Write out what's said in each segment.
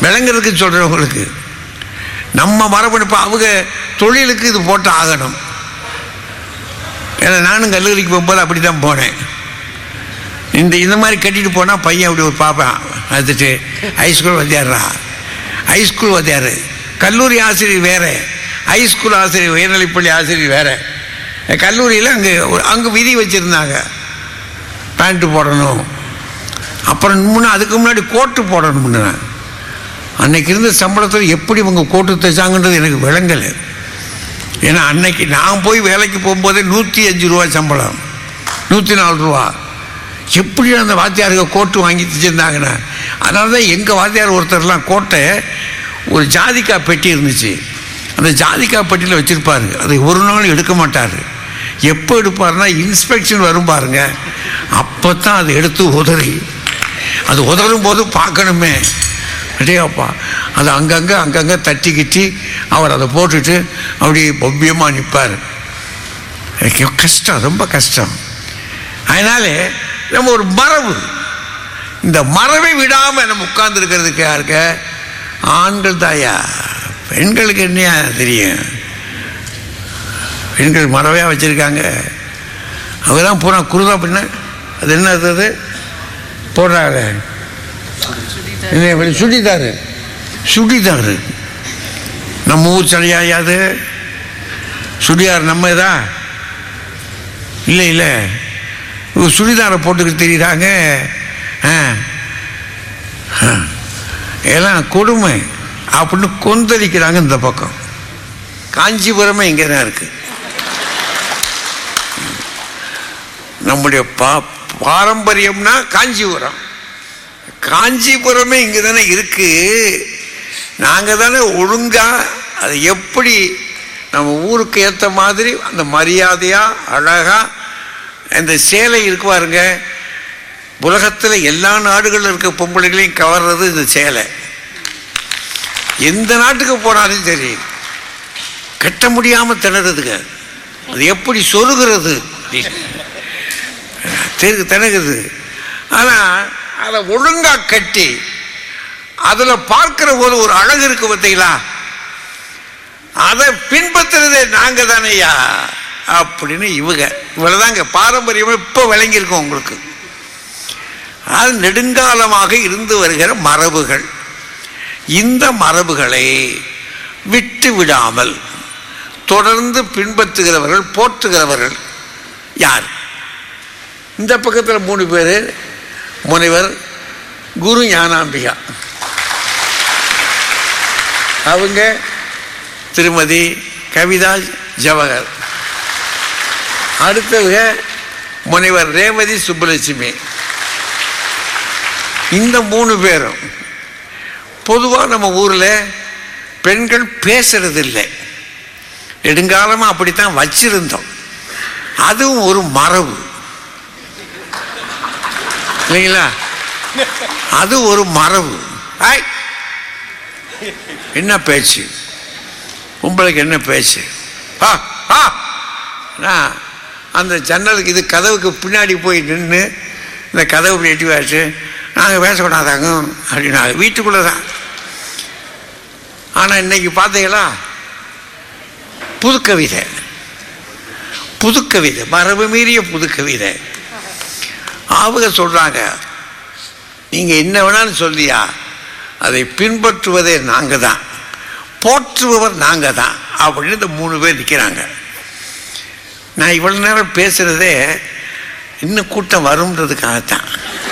விளங்குறதுக்கு சொல்கிறவங்களுக்கு நம்ம மரபணு இப்போ அவங்க தொழிலுக்கு இது போட்டு ஆகணும் ஏன்னா நானும் கல்லூரிக்கு போகும்போது அப்படி தான் போனேன் இந்த இந்த மாதிரி கட்டிட்டு போனால் பையன் அப்படி ஒரு பார்ப்பான் பார்த்துட்டு ஹைஸ்கூல் வாத்தியாரா ஹைஸ்கூல் வாத்தியார் கல்லூரி ஆசிரியர் வேற ஹைஸ்கூல் ஆசிரியர் உயர்நிலைப்பள்ளி ஆசிரியர் வேற கல்லூரியில் அங்கே அங்கே விதி வச்சுருந்தாங்க பேண்ட்டு போடணும் அப்புறம் முன்ன அதுக்கு முன்னாடி கோட்டு போடணும்னு அன்னைக்கு இருந்த சம்பளத்தில் எப்படி இவங்க கோட்டு தைச்சாங்கன்றது எனக்கு விளங்கலை ஏன்னா அன்னைக்கு நான் போய் வேலைக்கு போகும்போதே நூற்றி அஞ்சு ரூபா சம்பளம் நூற்றி நாலு ரூபா எப்படி அந்த வாத்தியாருக்கு கோட்டு வாங்கி தைச்சிருந்தாங்கண்ணா அதனால தான் எங்கள் வாத்தியார் ஒருத்தர்லாம் கோட்டை ஒரு ஜாதிக்கா பெட்டி இருந்துச்சு அந்த ஜாதிக்கா பெட்டியில் வச்சுருப்பாரு அதை ஒரு நாள் எடுக்க மாட்டார் எப்போ எடுப்பாருன்னா இன்ஸ்பெக்ஷன் வரும் பாருங்க அப்போ தான் அதை எடுத்து உதறி அது உதறும் போது பார்க்கணுமே அடேப்பா அது அங்கங்கே அங்கங்கே தட்டி கிட்டி அவர் அதை போட்டுட்டு அப்படியே பவ்யமாக நிற்பார் கஷ்டம் ரொம்ப கஷ்டம் அதனால நம்ம ஒரு மரபு இந்த மரபை விடாமல் நம்ம உட்கார்ந்துருக்கிறதுக்கு யாருக்க ஆண்கள் தாயா பெண்களுக்கு என்னையா தெரியும் பெண்கள் மரவையாக வச்சுருக்காங்க அவங்க தான் பூரா குருதா பின்ன அது என்ன அது போடுறாங்க என்ன இப்படி சுடிதாரு சுடிதாரு நம்ம ஊர் சடையாது சுடிதார் நம்ம இதா இல்லை இல்லை இவங்க சுடிதாரை போட்டுக்கிட்டு தெரியுறாங்க ஆ ஆ. எல்லாம் கொடுமை அப்படின்னு கொந்தளிக்கிறாங்க இந்த பக்கம் காஞ்சிபுரமே இங்கே தான் இருக்கு நம்முடைய பா பாரம்பரியம்னா காஞ்சிபுரம் காஞ்சிபுரமே இங்கே தானே இருக்கு நாங்கள் தானே ஒழுங்கா அது எப்படி நம்ம ஊருக்கு ஏற்ற மாதிரி அந்த மரியாதையாக அழகாக இந்த சேலை இருக்கு பாருங்க உலகத்தில் எல்லா நாடுகளில் இருக்க பொம்பளைகளையும் கவர்றது இந்த சேலை எந்த நாட்டுக்கு போனாலும் சரி கட்ட முடியாமல் திணறதுங்க அது எப்படி சொருகிறது தெருக்கு திணகுது ஆனால் அதை ஒழுங்கா கட்டி அதில் பார்க்கிற போது ஒரு அழகு இருக்கு பார்த்தீங்களா அதை பின்பற்றுறதே நாங்க தானேயா அப்படின்னு இவங்க இவ்வளவுதாங்க பாரம்பரியமா இப்போ விளங்கியிருக்கோம் உங்களுக்கு அது நெடுங்காலமாக இருந்து வருகிற மரபுகள் இந்த மரபுகளை விட்டு விடாமல் தொடர்ந்து பின்பற்றுகிறவர்கள் போற்றுகிறவர்கள் யார் இந்த பக்கத்தில் மூணு பேர் முனைவர் குரு ஞானாம்பிகா அவங்க திருமதி கவிதா ஜவஹர் அடுத்தவங்க முனைவர் ரேவதி சுப்புலட்சுமி இந்த மூணு பேரும் பொதுவாக நம்ம ஊரில் பெண்கள் பேசுறது இல்லை நெடுங்காலமாக அப்படித்தான் வச்சிருந்தோம் அதுவும் ஒரு மரபு இல்லைங்களா அது ஒரு மரபு ஆய் என்ன பேச்சு உங்களுக்கு என்ன பேச்சு ஆ ஆ நான் அந்த ஜன்னலுக்கு இது கதவுக்கு பின்னாடி போய் நின்று இந்த கதவு இப்படி எட்டி வச்சு நாங்கள் பேசக்கூடாதாங்க அப்படின்னாங்க வீட்டுக்குள்ளே தான் ஆனால் இன்னைக்கு பார்த்தீங்களா புது கவிதை புது கவிதை மரபு மீறிய புது கவிதை அவங்க சொல்கிறாங்க நீங்கள் என்ன வேணாலும் சொல்லியா அதை பின்பற்றுவதே நாங்கள் தான் போற்றுபவர் நாங்கள் தான் அப்படின்னு இந்த மூணு பேர் நிற்கிறாங்க நான் இவ்வளோ நேரம் பேசுகிறதே இன்னும் கூட்டம் வரும்ன்றதுக்காகத்தான்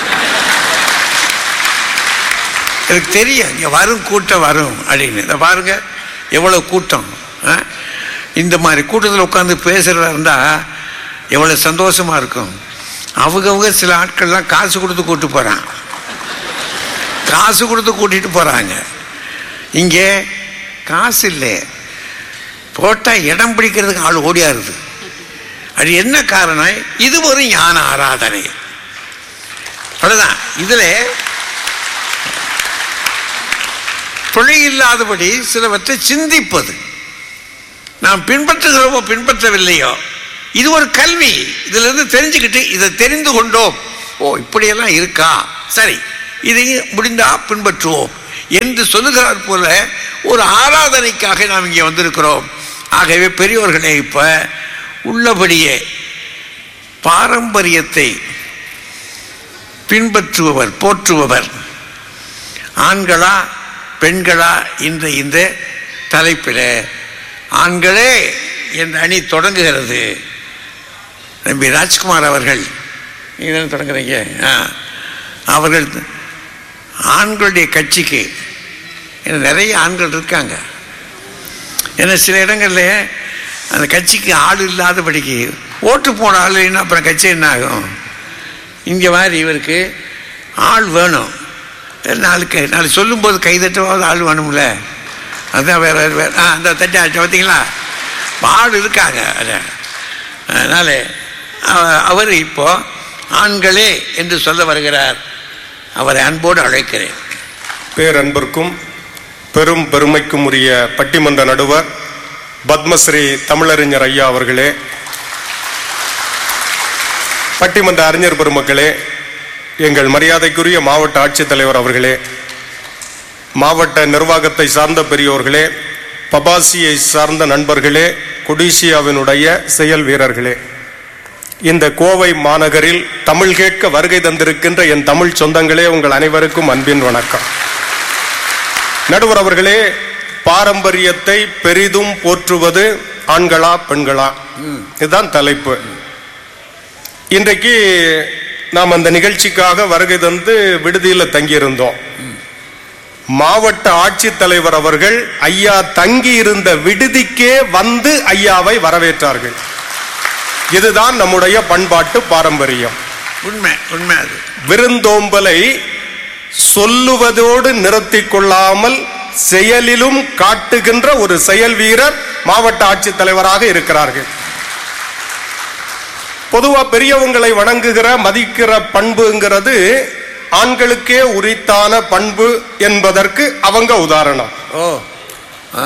எனக்கு தெரியும் இங்கே வரும் கூட்டம் வரும் அப்படின்னு இதை பாருங்க எவ்வளோ கூட்டம் ஆ? இந்த மாதிரி கூட்டத்தில் உட்காந்து பேசுகிறதா இருந்தால் எவ்வளோ சந்தோஷமாக இருக்கும் அவங்கவுங்க சில ஆட்கள்லாம் காசு கொடுத்து கூட்டு போகிறான் காசு கொடுத்து கூட்டிகிட்டு போகிறாங்க இங்கே காசு இல்லை போட்டால் இடம் பிடிக்கிறதுக்கு ஆள் ஓடியாருது அது என்ன காரணம் இது ஒரு ஞான ஆராதனை அவ்வளோதான் இதில் பிழை இல்லாதபடி சிலவற்றை சிந்திப்பது நாம் பின்பற்றுகிறோமோ பின்பற்றவில்லையோ இது ஒரு கல்வி இதுல இருந்து தெரிஞ்சுக்கிட்டு இதை தெரிந்து கொண்டோம் ஓ இப்படியெல்லாம் இருக்கா சரி இதை முடிந்தா பின்பற்றுவோம் என்று சொல்லுகிறார் போல ஒரு ஆராதனைக்காக நாம் இங்கே வந்திருக்கிறோம் ஆகவே பெரியோர்களே இப்ப உள்ளபடியே பாரம்பரியத்தை பின்பற்றுபவர் போற்றுபவர் ஆண்களா பெண்களா என்ற இந்த தலைப்பில் ஆண்களே என்ற அணி தொடங்குகிறது நம்பி ராஜ்குமார் அவர்கள் நீங்கள் தானே தொடங்குறீங்க ஆ அவர்கள் ஆண்களுடைய கட்சிக்கு ஏன்னா நிறைய ஆண்கள் இருக்காங்க ஏன்னா சில இடங்களில் அந்த கட்சிக்கு ஆள் இல்லாதபடிக்கு ஓட்டு போட ஆள் இல்லைன்னா அப்புறம் கட்சி என்ன ஆகும் இங்கே மாதிரி இவருக்கு ஆள் வேணும் நாலு கை நாலு சொல்லும்போது கைதட்டவாவது ஆள் வேணும்ல அதுதான் வேற வேற ஆ அந்த தட்டி ஆச்சு பார்த்தீங்களா ஆள் இருக்காங்க அது அதனால் அவர் இப்போ ஆண்களே என்று சொல்ல வருகிறார் அவரை அன்போடு அழைக்கிறேன் பேரன்பிற்கும் பெரும் பெருமைக்கும் உரிய பட்டிமன்ற நடுவர் பத்மஸ்ரீ தமிழறிஞர் ஐயா அவர்களே பட்டிமன்ற அறிஞர் பெருமக்களே எங்கள் மரியாதைக்குரிய மாவட்ட ஆட்சித்தலைவர் அவர்களே மாவட்ட நிர்வாகத்தை சார்ந்த பெரியோர்களே பபாசியை சார்ந்த நண்பர்களே கொடிசியாவினுடைய செயல் வீரர்களே இந்த கோவை மாநகரில் தமிழ் கேட்க வருகை தந்திருக்கின்ற என் தமிழ் சொந்தங்களே உங்கள் அனைவருக்கும் அன்பின் வணக்கம் நடுவர் அவர்களே பாரம்பரியத்தை பெரிதும் போற்றுவது ஆண்களா பெண்களா இதுதான் தலைப்பு இன்றைக்கு நாம் அந்த நிகழ்ச்சிக்காக வருகை தந்து விடுதியில் தங்கியிருந்தோம் மாவட்ட ஆட்சித்தலைவர் அவர்கள் ஐயா தங்கி இருந்த விடுதிக்கே வந்து ஐயாவை வரவேற்றார்கள் இதுதான் நம்முடைய பண்பாட்டு பாரம்பரியம் உண்மை உண்மை அது விருந்தோம்பலை சொல்லுவதோடு நிறுத்திக் கொள்ளாமல் செயலிலும் காட்டுகின்ற ஒரு செயல் வீரர் மாவட்ட ஆட்சித்தலைவராக இருக்கிறார்கள் பொதுவா பெரியவங்களை வணங்குகிற மதிக்கிற பண்புங்கிறது ஆண்களுக்கே உரித்தான பண்பு என்பதற்கு அவங்க உதாரணம் ஓ ஆ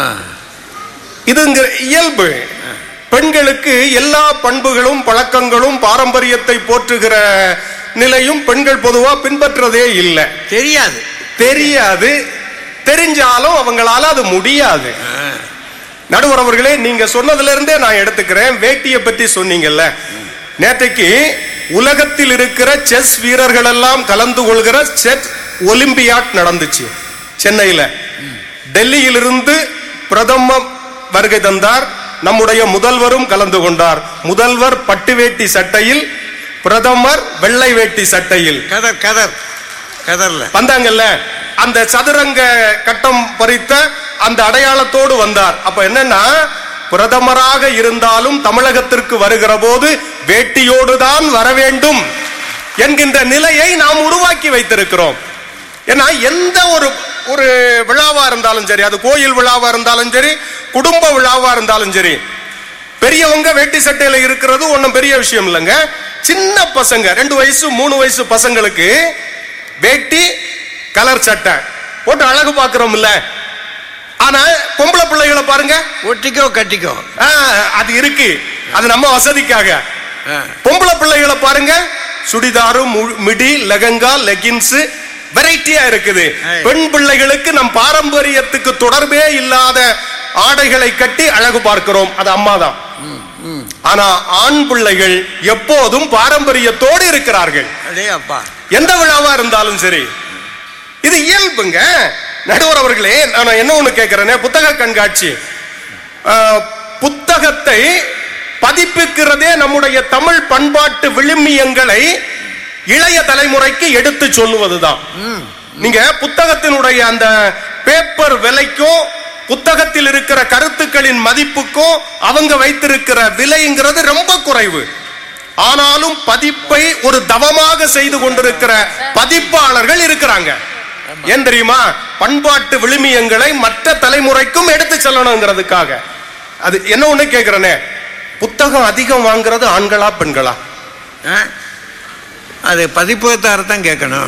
இதுங்க இயல்பு பெண்களுக்கு எல்லா பண்புகளும் பழக்கங்களும் பாரம்பரியத்தை போற்றுகிற நிலையும் பெண்கள் பொதுவா பின்பற்றதே இல்லை தெரியாது தெரியாது தெரிஞ்சாலும் அவங்களால அது முடியாது ஆ, நடுவர் அவர்களே நீங்க சொன்னதுல இருந்தே நான் எடுத்துக்கிறேன் வேட்டியை பற்றி சொன்னீங்கல்ல நேற்றைக்கு உலகத்தில் இருக்கிற செஸ் வீரர்கள் எல்லாம் கலந்து கொள்கிற செஸ் ஒலிம்பியாட் நடந்துச்சு சென்னையில டெல்லியிலிருந்து பிரதம வருகை தந்தார் நம்முடைய முதல்வரும் கலந்து கொண்டார் முதல்வர் பட்டு வேட்டி சட்டையில் பிரதமர் வெள்ளை வேட்டி சட்டையில் கதர் கதர் கதர்ல வந்தாங்கல்ல அந்த சதுரங்க கட்டம் பறித்த அந்த அடையாளத்தோடு வந்தார் அப்ப என்னன்னா பிரதமராக இருந்தாலும் தமிழகத்திற்கு வருகிற போது வேட்டியோடு தான் வர வேண்டும் என்கின்ற நிலையை நாம் உருவாக்கி வைத்திருக்கிறோம் ஏன்னா எந்த ஒரு ஒரு விழாவா இருந்தாலும் சரி அது கோயில் விழாவா இருந்தாலும் சரி குடும்ப விழாவா இருந்தாலும் சரி பெரியவங்க வேட்டி சட்டையில இருக்கிறது ஒண்ணும் பெரிய விஷயம் இல்லைங்க சின்ன பசங்க ரெண்டு வயசு மூணு வயசு பசங்களுக்கு வேட்டி கலர் சட்டை போட்டு அழகு பார்க்கிறோம்ல ஆனா பொம்பளை பிள்ளைகளை பாருங்க ஒட்டிக்கோ கட்டிக்கோ ஆ, அது இருக்கு அது நம்ம வசதிக்காக ஆ, பொம்பளை பிள்ளைகளை பாருங்க சுடிதாரு மு- மிடி லெகங்கா லெகின்ஸ் வெரைட்டியா இருக்குது ஏய். பெண் பிள்ளைகளுக்கு நம் பாரம்பரியத்துக்கு தொடர்பே இல்லாத ஆடைகளை கட்டி அழகு பார்க்கிறோம் அது அம்மாதான் ஆனா ஆண் பிள்ளைகள் எப்போதும் பாரம்பரியத்தோடு இருக்கிறார்கள் அடே அப்பா எந்த விழாவா இருந்தாலும் சரி இது இயல்புங்க நடுவர் அவர்களே நான் என்ன ஒண்ணு கேட்கிறேனே புத்தக கண்காட்சி ஆஹ், புத்தகத்தை பதிப்பிக்கிறதே நம்முடைய தமிழ் பண்பாட்டு விழுமியங்களை இளைய தலைமுறைக்கு எடுத்து சொல்லுவதுதான் நீங்க புத்தகத்தினுடைய அந்த பேப்பர் விலைக்கும் புத்தகத்தில் இருக்கிற கருத்துக்களின் மதிப்புக்கும் அவங்க வைத்திருக்கிற விலைங்கிறது ரொம்ப குறைவு ஆனாலும் பதிப்பை ஒரு தவமாக செய்து கொண்டிருக்கிற பதிப்பாளர்கள் இருக்கிறாங்க ஏன் தெரியுமா பண்பாட்டு விழுமியங்களை மற்ற தலைமுறைக்கும் எடுத்து செல்லணுங்கிறதுக்காக அது என்ன ஒண்ணு கேக்குறேனே புத்தகம் அதிகம் வாங்குறது ஆண்களா பெண்களா ஆ? அது பதிப்பகத்தார் தான் கேட்கணும்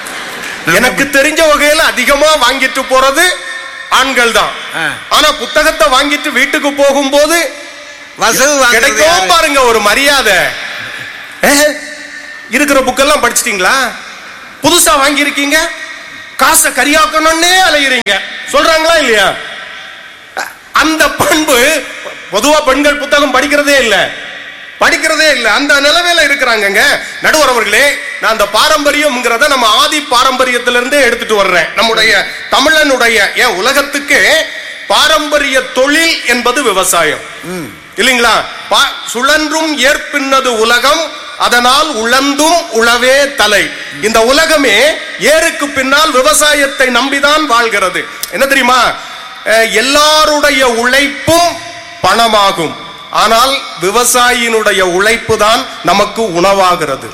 எனக்கு தெரிஞ்ச வகையில அதிகமா வாங்கிட்டு போறது ஆண்கள் தான் ஆ. ஆனா புத்தகத்தை வாங்கிட்டு வீட்டுக்கு போகும்போது வசவு வாங்குறது கிடைக்கும் யாரு? பாருங்க ஒரு மரியாதை ஏ, இருக்கிற புக்கெல்லாம் படிச்சிட்டீங்களா புதுசா வாங்கியிருக்கீங்க காசை கரியாக்கணும்னே அலையுறீங்க சொல்றாங்களா இல்லையா அந்த பண்பு பொதுவா பெண்கள் புத்தகம் படிக்கிறதே இல்ல படிக்கிறதே இல்ல அந்த நிலைமையில இருக்கிறாங்கங்க நடுவர் அவர்களே நான் அந்த பாரம்பரியம்ங்கிறத நம்ம ஆதி பாரம்பரியத்திலிருந்தே எடுத்துட்டு வர்றேன் நம்முடைய தமிழனுடைய ஏன் உலகத்துக்கு பாரம்பரிய தொழில் என்பது விவசாயம் இல்லைங்களா பா- சுழன்றும் ஏற்பின்னது உலகம் அதனால் உழந்தும் உழவே தலை இந்த உலகமே ஏருக்கு பின்னால் விவசாயத்தை நம்பிதான் வாழ்கிறது என்ன தெரியுமா அஹ், எல்லாருடைய உழைப்பும் பணமாகும் ஆனால் விவசாயியினுடைய உழைப்பு தான் நமக்கு உணவாகிறது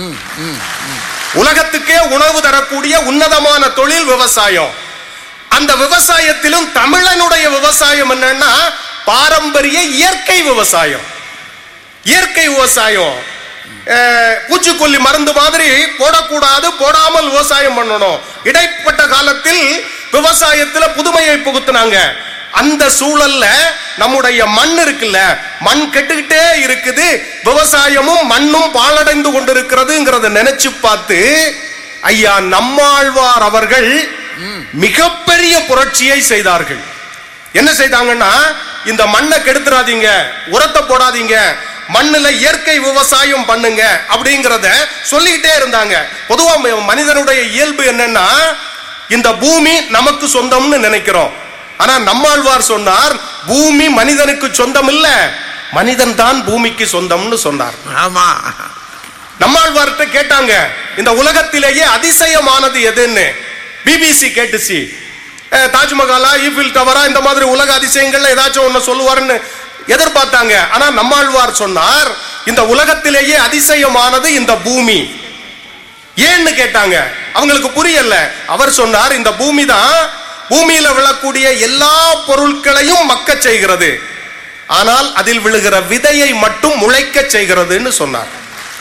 உலகத்துக்கே உணவு தரக்கூடிய உன்னதமான தொழில் விவசாயம் அந்த விவசாயத்திலும் தமிழனுடைய விவசாயம் என்னன்னா பாரம்பரிய இயற்கை விவசாயம் இயற்கை விவசாயம் அஹ், பூச்சிக்கொல்லி மருந்து மாதிரி போடக்கூடாது போடாமல் விவசாயம் பண்ணணும் இடைப்பட்ட காலத்தில் விவசாயத்துல புதுமையை புகுத்துனாங்க அந்த சூழல்ல நம்முடைய மண் இருக்குல்ல மண் கெட்டுக்கிட்டே இருக்குது விவசாயமும் மண்ணும் பாழடைந்து கொண்டிருக்கிறதுங்கிறத நினைச்சு பார்த்து ஐயா நம்மாழ்வார் அவர்கள் மிகப்பெரிய புரட்சியை செய்தார்கள் என்ன செய்தாங்கன்னா இந்த மண்ணை கெடுத்துறாதீங்க உரத்தை போடாதீங்க மண்ணுல இயற்கை விவசாயம் பண்ணுங்க அப்படிங்கறத சொல்லிக்கிட்டே இருந்தாங்க பொதுவா ம- மனிதனுடைய இயல்பு என்னன்னா இந்த பூமி நமக்கு சொந்தம்னு நினைக்கிறோம் ஆனா நம்மாழ்வார் சொன்னார் பூமி மனிதனுக்கு சொந்தம் இல்ல மனிதன் தான் பூமிக்கு சொந்தம்னு சொன்னார் ஆமா நம்மாழ்வார்கிட்ட கேட்டாங்க இந்த உலகத்திலேயே அதிசயமானது எதுன்னு பிபிசி கேட்டுச்சு அஹ், தாஜ்மஹாலா ஈஃபில் டவரா இந்த மாதிரி உலக அதிசயங்கள்ல ஏதாச்சும் ஒண்ணு சொல்லுவாருன்னு எதிர்பார்த்தாங்க ஆனா நம்மாழ்வார் சொன்னார் இந்த உலகத்திலேயே அதிசயமானது இந்த பூமி ஏன்னு கேட்டாங்க அவங்களுக்கு புரியல அவர் சொன்னார் இந்த பூமி தான் பூமியில விழக்கூடிய எல்லா பொருட்களையும் மக்கச் செய்கிறது ஆனால் அதில் விழுகிற விதையை மட்டும் முளைக்கச் செய்கிறதுன்னு சொன்னார்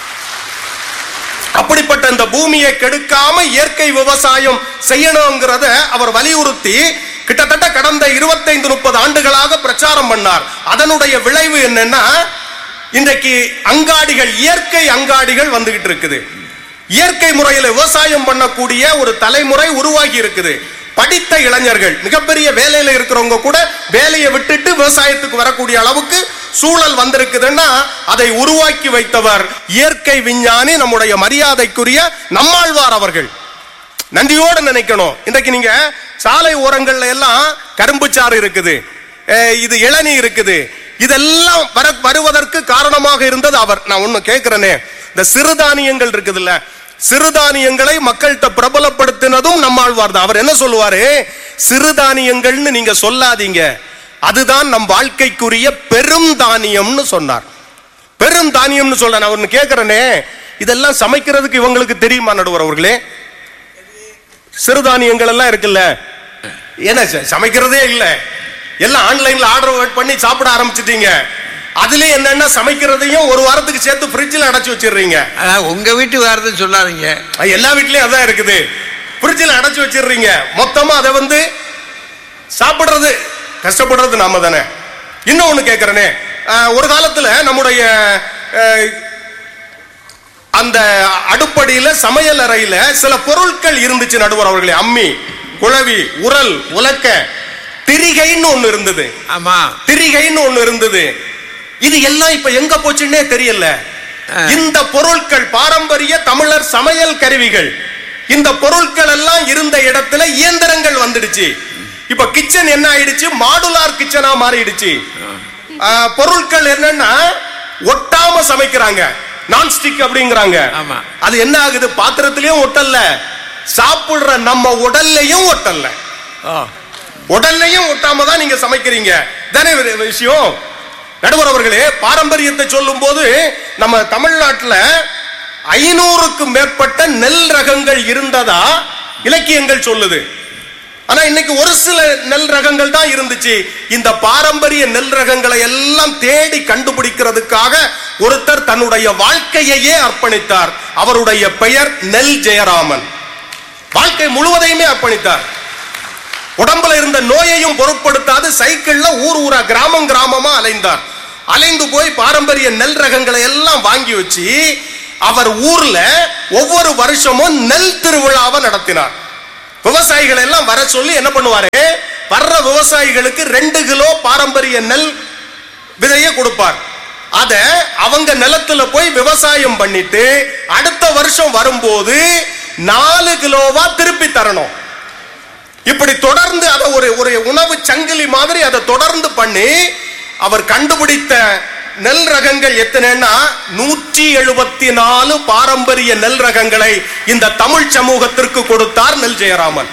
அப்படிப்பட்ட இந்த பூமியை கெடுக்காம இயற்கை விவசாயம் செய்யணுங்கிறத அவர் வலியுறுத்தி கிட்டத்தட்ட கடந்த 25 முப்பது ஆண்டுகளாக பிரச்சாரம் பண்ணார் அதனுடைய விளைவு என்னன்னா இன்றைக்கு அங்காடிகள் இயற்கை அங்காடிகள் வந்துகிட்டு இருக்குது இயற்கை முறையில் விவசாயம் பண்ணக்கூடிய ஒரு தலைமுறை உருவாகி இருக்குது படித்த இளைஞர்கள் மிகப்பெரிய வேலையில இருக்கிறவங்க கூட வேலையை விட்டுட்டு விவசாயத்துக்கு வரக்கூடிய அளவுக்கு சூழல் வந்திருக்குதுன்னா அதை உருவாக்கி வைத்தவர் இயற்கை விஞ்ஞானி நம்முடைய மரியாதைக்குரிய நம்மாழ்வார் அவர்கள் நன்றியோடு நினைக்கணும் இன்றைக்கு நீங்க சாலை ஓரங்கள்ல எல்லாம் கரும்பு சாறு இருக்குது அஹ் இது இளநீ இருக்குது இதெல்லாம் வர வருவதற்கு காரணமாக இருந்தது அவர் நான் ஒண்ணு கேட்கிறேனே இந்த சிறுதானியங்கள் இருக்குதுல்ல சிறுதானியங்களை மக்கள்கிட்ட பிரபலப்படுத்தினதும் நம்மாழ்வார் தான் அவர் என்ன சொல்லுவாரு சிறுதானியங்கள்னு நீங்க சொல்லாதீங்க அதுதான் நம் வாழ்க்கைக்குரிய பெரும் தானியம்னு சொன்னார் பெரும் தானியம்னு சொல்ல நான் ஒண்ணு கேட்கிறேனே இதெல்லாம் சமைக்கிறதுக்கு இவங்களுக்கு தெரியுமா நடுவர் அவர்களே சிறுதானியங்கள் எல்லாம் இருக்குல்ல என்ன ச- சமைக்கிறதே இல்ல எல்லாம் ஆன்லைன்ல ஆர்டர் பண்ணி சாப்பிட ஆரம்பிச்சிட்டீங்க அதுல என்னன்னா சமைக்கிறதையும் ஒரு வாரத்துக்கு சேர்த்து ஃப்ரிட்ஜில் அடைச்சு வச்சிடுறீங்க அதான் உங்க வீட்டு வாரத்தை சொல்லாதீங்க அது எல்லா வீட்லயும் அதான் இருக்குது ஃப்ரிட்ஜில் அடைச்சு வச்சிடுறீங்க மொத்தமா அதை வந்து சாப்பிடுறது கஷ்டப்படுறது நாம தானே இன்னும் ஒண்ணு கேட்கிறேனே அஹ், ஒரு காலத்துல நம்முடைய அஹ், அந்த அடுப்படியில சமையல் அறையில சில பொருட்கள் இருந்துச்சு நடுவர் அவர்களே அம்மி குழவி உரல் உலக்க திரிகைன்னு ஒண்ணு இருந்தது ஆமா திரிகைன்னு ஒண்ணு இருந்தது இது எல்லாம் இப்ப எங்க போச்சுன்னே தெரியல ஆ. இந்த பொருட்கள் பாரம்பரிய தமிழர் சமையல் கருவிகள் இந்த பொருட்கள் எல்லாம் இருந்த இடத்துல இயந்திரங்கள் வந்துடுச்சு இப்ப கிச்சன் என்ன ஆயிடுச்சு மாடுலார் கிச்சனா மாறிடுச்சு ஆ, பொருட்கள் என்னன்னா ஒட்டாம சமைக்கிறாங்க நான்ஸ்டிக் அப்படிங்கிறாங்க ஆமா. அது என்ன ஆகுது பாத்திரத்திலயும் ஒட்டல்ல சாப்பிடுற நம்ம உடல்லையும் ஒட்டல்ல ஓ உடல்லையும் ஒட்டாம தான் நீங்க சமைக்கிறீங்க தானே வி- விஷயம் நடுவர் அவர்களே பாரம்பரியத்தை சொல்லும் போது நம்ம தமிழ்நாட்டுல ஐநூறுக்கும் மேற்பட்ட நெல் ரகங்கள் இருந்ததா இலக்கியங்கள் சொல்லுது ஆனா இன்னைக்கு ஒரு சில நெல் ரகங்கள் தான் இருந்துச்சு இந்த பாரம்பரிய நெல் ரகங்களை எல்லாம் தேடி கண்டுபிடிக்கிறதுக்காக ஒருத்தர் தன்னுடைய வாழ்க்கையையே அர்ப்பணித்தார் அவருடைய பெயர் நெல் ஜெயராமன் வாழ்க்கை முழுவதையுமே அர்ப்பணித்தார் உடம்புல இருந்த நோயையும் பொருட்படுத்தாது சைக்கிள்ல ஊர் ஊரா கிராமம் கிராமமா அலைந்தார் அலைந்து போய் பாரம்பரிய நெல் ரகங்களை எல்லாம் வாங்கி வச்சு அவர் ஊர்ல ஒவ்வொரு வருஷமும் நெல் திருவிழாவை நடத்தினார் விவசாயிகள் எல்லாம் வர சொல்லி என்ன பண்ணுவாரு வர்ற விவசாயிகளுக்கு ரெண்டு கிலோ பாரம்பரிய நெல் விதையை கொடுப்பார் அத அவங்க நிலத்துல போய் விவசாயம் பண்ணிட்டு அடுத்த வருஷம் வரும்போது நாலு கிலோவா திருப்பி தரணும் இப்படி தொடர்ந்து அதை ஒரு ஒரு உணவு சங்கிலி மாதிரி அதை தொடர்ந்து பண்ணி அவர் கண்டுபிடித்த நெல் ரகங்கள் எத்தனைன்னா நூற்றி எழுபத்தி நாலு பாரம்பரிய நெல் ரகங்களை இந்த தமிழ் சமூகத்திற்கு கொடுத்தார் நெல் ஜெயராமன்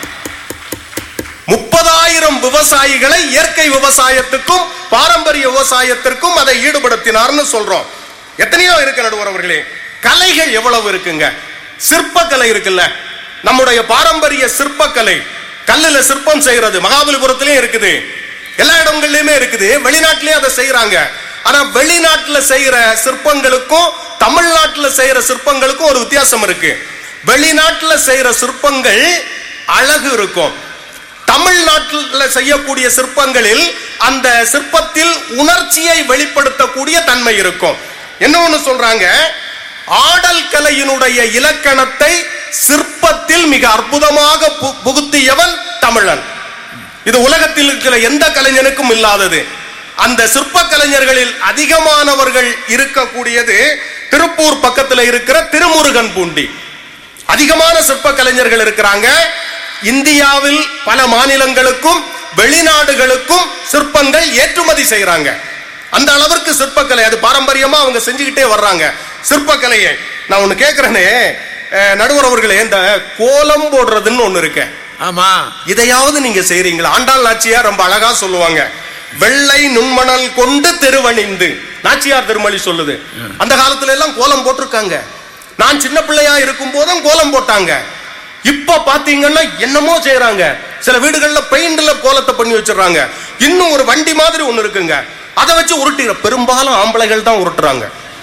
முப்பதாயிரம் விவசாயிகளை இயற்கை விவசாயத்துக்கும் பாரம்பரிய விவசாயத்திற்கும் அதை ஈடுபடுத்தினார்னு சொல்றோம் எத்தனையோ இருக்கு நடுவர் அவர்களே கலைகள் எவ்வளவு இருக்குங்க சிற்பக்கலை இருக்குல்ல நம்முடைய பாரம்பரிய சிற்பக்கலை கல்லுல சிற்பம் செய்யறது மகாபலிபுரத்திலயும் இருக்குது எல்லா இடங்கள்லயுமே இருக்குது வெளிநாட்டிலயும் அதை செய்யறாங்க ஆனா வெளிநாட்டுல செய்யற சிற்பங்களுக்கும் தமிழ்நாட்டுல செய்யற சிற்பங்களுக்கும் ஒரு வித்தியாசம் இருக்கு வெளிநாட்டுல செய்யற சிற்பங்கள் அழகு இருக்கும் தமிழ்நாட்டில் செய்யக்கூடிய சிற்பங்களில் அந்த சிற்பத்தில் உணர்ச்சியை வெளிப்படுத்தக்கூடிய தன்மை இருக்கும் என்ன ஒண்ணு சொல்றாங்க ஆடல் கலையினுடைய இலக்கணத்தை சிற்பத்தில் மிக அற்புதமாக பு- புகுத்தியவன் தமிழன் இது உலகத்தில் இருக்கிற எந்த கலைஞனுக்கும் இல்லாதது அந்த சிற்ப கலைஞர்களில் அதிகமானவர்கள் இருக்கக்கூடியது திருப்பூர் பக்கத்துல இருக்கிற திருமுருகன் பூண்டி அதிகமான சிற்ப கலைஞர்கள் இருக்கிறாங்க இந்தியாவில் பல மாநிலங்களுக்கும் வெளிநாடுகளுக்கும் சிற்பங்கள் ஏற்றுமதி செய்யறாங்க அந்த அளவிற்கு சிற்பக்கலை அது பாரம்பரியமா அவங்க செஞ்சுக்கிட்டே வர்றாங்க சிற்பக்கலையை நான் ஒண்ணு கேட்கிறேனே அஹ், நடுவர் அவர்களே இந்த கோலம் போடுறதுன்னு ஒண்ணு இருக்கு ஆமா இதையாவது நீங்க செய்றீங்களா ஆண்டாள் நாச்சியார் ரொம்ப அழகா சொல்லுவாங்க வெள்ளை நுண்மணல் கொண்டு திருவணிந்து நாச்சியார் திருமொழி சொல்லுது அந்த காலத்துல எல்லாம் கோலம் போட்டிருக்காங்க நான் சின்ன பிள்ளையா இருக்கும் போதும் கோலம் போட்டாங்க இப்ப பாத்தீங்கன்னா என்னமோ செய்யறாங்க சில வீடுகள்ல பெயிண்ட்ல கோலத்தை பண்ணி வச்சிடுறாங்க இன்னும் ஒரு வண்டி மாதிரி ஒண்ணு இருக்குங்க அதை வச்சு உருட்டிற பெரும்பாலும் ஆம்பளைகள் தான் உருட்டுறாங்க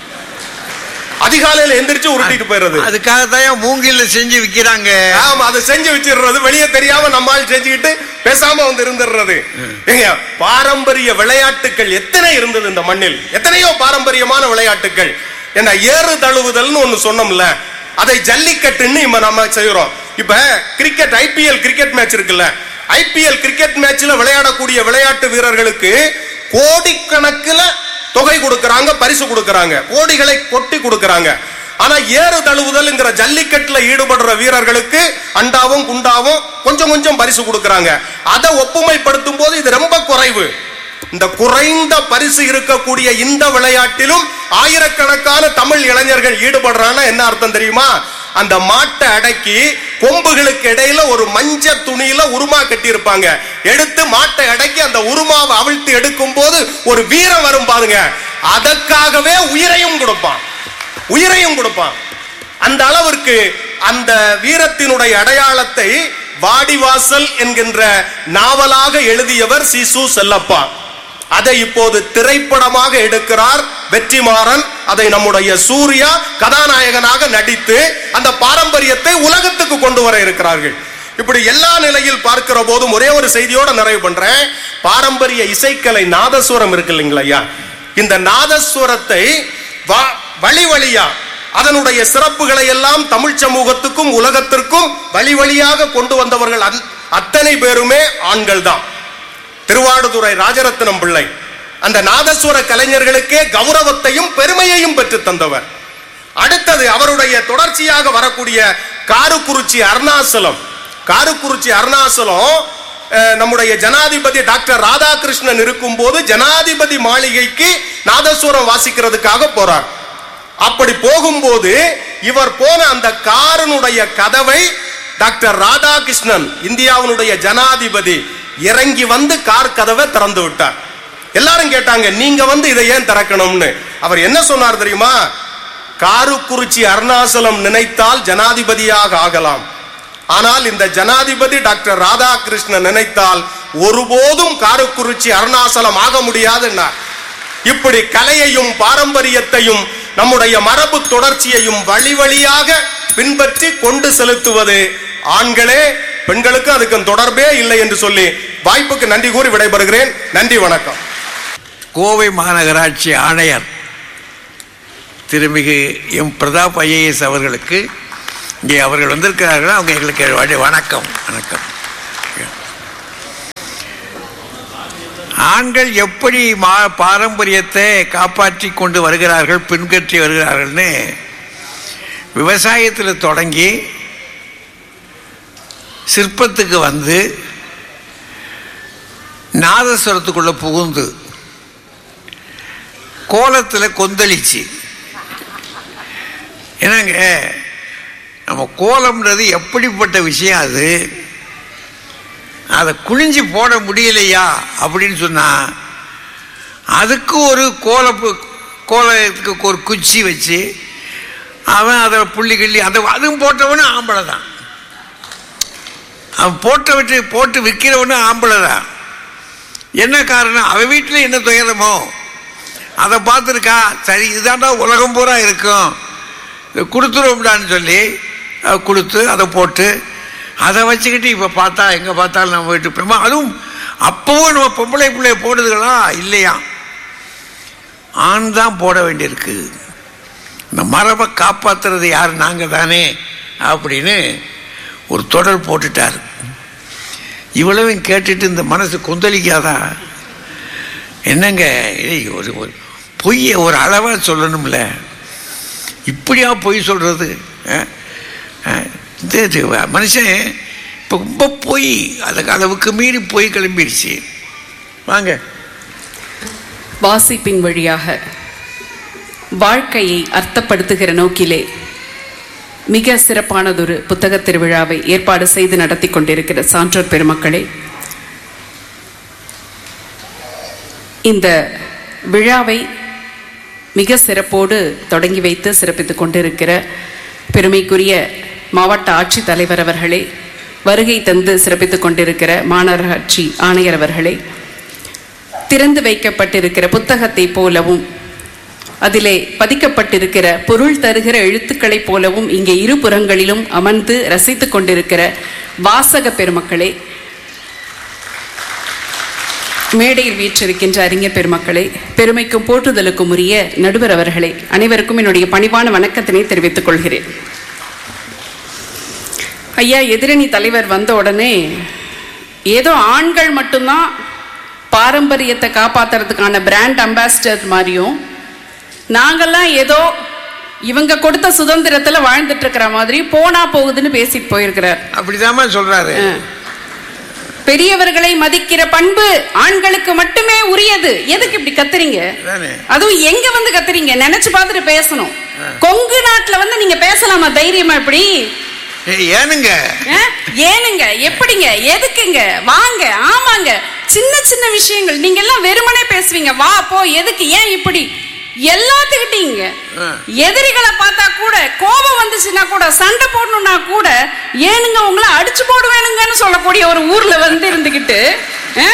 அதிகாலையில எந்திரிச்சு உருட்டிட்டு போயிடுறது அதுக்காகத்தான் மூங்கில்ல செஞ்சு விக்கிறாங்க ஆமா அதை செஞ்சு வச்சிடுறது வெளியே தெரியாம நம்மால் செஞ்சுக்கிட்டு பேசாம வந்து இருந்துடுறது ஏங்க பாரம்பரிய விளையாட்டுகள் எத்தனை இருந்தது இந்த மண்ணில் எத்தனையோ பாரம்பரியமான விளையாட்டுகள் என்ன ஏறு தழுவுதல்னு ஒண்ணு சொன்னோம்ல அதை ஜல்லிக்கட்டுன்னு இப்ப நம்ம செய்யறோம் இப்ப கிரிக்கெட் ஐபிஎல் கிரிக்கெட் மேட்ச் இருக்குல்ல ஐபிஎல் கிரிக்கெட் மேட்ச்ல விளையாடக்கூடிய விளையாட்டு வீரர்களுக்கு கோடிக்கணக்குல தொகை கொடுக்கறாங்க பரிசு கொடுக்கறாங்க கோடிகளை கொட்டி கொடுக்கறாங்க ஆனா ஏறு தழுவுதல்ங்கிற ஜல்லிக்கட்டுல ஈடுபடுற வீரர்களுக்கு அண்டாவும் குண்டாவும் கொஞ்சம் கொஞ்சம் பரிசு கொடுக்கறாங்க அதை ஒப்புமைப்படுத்தும் போது இது ரொம்ப குறைவு இந்த குறைந்த பரிசு இருக்கக்கூடிய இந்த விளையாட்டிலும் ஆயிரக்கணக்கான தமிழ் இளைஞர்கள் ஈடுபடுறான்னா என்ன அர்த்தம் தெரியுமா அந்த மாட்டை அடக்கி கொம்புகளுக்கு இடையில ஒரு மஞ்ச துணியில உருமா கட்டி இருப்பாங்க எடுத்து மாட்டை அடக்கி அந்த உருமாவை அவிழ்த்து எடுக்கும் போது ஒரு வீரம் வரும் பாருங்க அதற்காகவே உயிரையும் கொடுப்பான் உயிரையும் கொடுப்பான் அந்த அளவிற்கு அந்த வீரத்தினுடைய அடையாளத்தை வாடிவாசல் என்கின்ற நாவலாக எழுதியவர் சிசு செல்லப்பா அதை இப்போது திரைப்படமாக எடுக்கிறார் வெற்றிமாறன் அதை நம்முடைய சூர்யா கதாநாயகனாக நடித்து அந்த பாரம்பரியத்தை உலகத்துக்கு கொண்டு வர இருக்கிறார்கள் இப்படி எல்லா நிலையில் பார்க்கிற போதும் ஒரே ஒரு செய்தியோட நிறைவு பண்றேன் பாரம்பரிய இசைக்கலை நாதஸ்வரம் இருக்கு இல்லைங்களா ஐயா இந்த நாதஸ்வரத்தை வ- வழி வழியா அதனுடைய சிறப்புகளை எல்லாம் தமிழ் சமூகத்துக்கும் உலகத்திற்கும் வழி வழியாக கொண்டு வந்தவர்கள் அத்- அத்தனை பேருமே ஆண்கள் தான் திருவாடுதுறை ராஜரத்னம் பிள்ளை அந்த நாதஸ்வர கலைஞர்களுக்கே கௌரவத்தையும் பெருமையையும் பெற்று தந்தவர் அடுத்தது அவருடைய தொடர்ச்சியாக வரக்கூடிய காருக்குறிச்சி அருணாசலம் காருக்குறிச்சி அருணாசலம் அஹ், நம்முடைய ஜனாதிபதி டாக்டர் ராதாகிருஷ்ணன் இருக்கும்போது ஜனாதிபதி மாளிகைக்கு நாதஸ்வரம் வாசிக்கிறதுக்காக போறார் அப்படி போகும்போது இவர் போன அந்த காரனுடைய கதவை டாக்டர் ராதாகிருஷ்ணன் இந்தியாவினுடைய ஜனாதிபதி இறங்கி வந்து கார் கதவை திறந்து விட்டார் எல்லாரும் கேட்டாங்க நீங்க வந்து இதை ஏன் திறக்கணும்னு அவர் என்ன சொன்னார் தெரியுமா காருக்குறிச்சி அருணாசலம் நினைத்தால் ஜனாதிபதியாக ஆகலாம் ஆனால் இந்த ஜனாதிபதி டாக்டர் ராதாகிருஷ்ணன் நினைத்தால் ஒருபோதும் காருக்குறிச்சி அருணாசலம் ஆக முடியாதுன்னார் இப்படி கலையையும் பாரம்பரியத்தையும் நம்முடைய மரபு தொடர்ச்சியையும் வழி வழியாக பின்பற்றி கொண்டு செலுத்துவது ஆண்களே பெண்களுக்கு அதுக்கு தொடர்பே இல்லை என்று சொல்லி வாய்ப்புக்கு நன்றி கூறி விடைபெறுகிறேன் நன்றி வணக்கம் கோவை மாநகராட்சி ஆணையர் திருமிகு எம் பிரதாப் ஐஏஎஸ் அவர்களுக்கு இங்கே அவர்கள் வந்திருக்கிறார்கள் அவங்க எங்களுக்கு வண- வணக்கம் வணக்கம் ஆண்கள் எப்படி மா பாரம்பரியத்தை காப்பாற்றி கொண்டு வருகிறார்கள் பின்பற்றி வருகிறார்கள்னு விவசாயத்தில் தொடங்கி சிற்பத்துக்கு வந்து நாதஸ்வரத்துக்குள்ள புகுந்து கோலத்தில் கொந்தளிச்சு என்னங்க நம்ம கோலம்ன்றது எப்படிப்பட்ட விஷயம் அது அதை குனிஞ்சு போட முடியலையா அப்படின்னு சொன்னா அதுக்கு ஒரு கோல கோலத்துக்கு ஒரு குச்சி வச்சு அவன் அதை புள்ளி கிள்ளி அந்த அதுவும் போட்டவனும் ஆம்பளை தான் அவன் போட்ட விட்டு போட்டு விற்கிறவனும் ஆம்பளை தான் என்ன காரணம் அவன் வீட்டில் என்ன துயரமோ அதை பார்த்துருக்கா சரி இதாண்டா உலகம் பூரா இருக்கும் இதை கொடுத்துருவோம்டான்னு சொல்லி அஹ், கொடுத்து அதை போட்டு அதை வச்சுக்கிட்டு இப்போ பார்த்தா எங்கே பார்த்தாலும் நம்ம வீட்டு பெருமா அதுவும் அப்போவும் நம்ம பொம்பளை பிள்ளைய போடுதுகளா இல்லையா ஆண் தான் போட வேண்டியிருக்கு இந்த மரபை காப்பாத்துறது யார் நாங்கள் தானே அப்படின்னு ஒரு தொடர் போட்டுட்டார் இவ்வளவும் கேட்டுட்டு இந்த மனசு கொந்தளிக்காதா என்னங்க ஏய், ஒரு ஒரு பொய்யை ஒரு அளவாக சொல்லணும்ல இப்படியா பொய் சொல்றது அஹ்? அஹ், இது இது மனுஷன் இப்போ ரொம்ப பொய் அதுக்கு அளவுக்கு மீறி பொய் கிளம்பிடுச்சு வாங்க வாசிப்பின் வழியாக வாழ்க்கையை அர்த்தப்படுத்துகிற நோக்கிலே மிக சிறப்பானதொரு புத்தக திருவிழாவை ஏற்பாடு செய்து நடத்தி கொண்டிருக்கிற சான்றோர் பெருமக்களே இந்த விழாவை மிக சிறப்போடு தொடங்கி வைத்து சிறப்பித்துக் கொண்டிருக்கிற பெருமைக்குரிய மாவட்ட ஆட்சித் தலைவர் அவர்களே வருகை தந்து சிறப்பித்துக் கொண்டிருக்கிற மாநகராட்சி ஆணையர் அவர்களே திறந்து வைக்கப்பட்டிருக்கிற புத்தகத்தை போலவும் அதிலே பதிக்கப்பட்டிருக்கிற பொருள் தருகிற எழுத்துக்களைப் போலவும் இங்கே இருபுறங்களிலும் அமர்ந்து ரசித்துக் கொண்டிருக்கிற வாசக பெருமக்களே மேடையில் வீற்றிருக்கின்ற அறிஞர் பெருமக்களே பெருமைக்கும் போற்றுதலுக்கும் உரிய நடுவர் அவர்களே அனைவருக்கும் என்னுடைய பணிவான வணக்கத்தினை தெரிவித்துக் கொள்கிறேன் ஐயா எதிரணி தலைவர் வந்த உடனே ஏதோ ஆண்கள் மட்டும்தான் பாரம்பரியத்தை காப்பாத்துறதுக்கான பிராண்ட் அம்பாசிடர் மாதிரியும் நாங்கெல்லாம் ஏதோ இவங்க கொடுத்த சுதந்திரத்துல வாழ்ந்துட்டு இருக்கிற மாதிரி போனா போகுதுன்னு பேசிட்டு போயிருக்கிறார் அப்படிதாம்மா சொல்றாரு பெரியவர்களை மதிக்கிற பண்பு ஆண்களுக்கு மட்டுமே உரியது எதுக்கு இப்படி கத்துறீங்க அதானே. அதுவும் எங்க வந்து கத்துறீங்க நினைச்சு பார்த்துட்டு பேசணும் கொங்கு நாட்டுல வந்து நீங்க பேசலாமா தைரியமா இப்படி ஏய், ஏனுங்க ஆ? ஏனுங்க எப்படிங்க எதுக்குங்க வாங்க ஆமாங்க சின்ன சின்ன விஷயங்கள் நீங்க எல்லாம் வெறுமனே பேசுவீங்க வா போ எதுக்கு ஏன் இப்படி எல்லாத்துக்கிட்டீங்க ஆ. எதிரிகளை பார்த்தா கூட கோபம் வந்துச்சுன்னா கூட சண்டை போடணும்னா கூட ஏனுங்க உங்களை அடிச்சு போடுவேனுங்கன்னு சொல்லக்கூடிய ஒரு ஊர்ல வந்து இருந்துகிட்டு ஆ?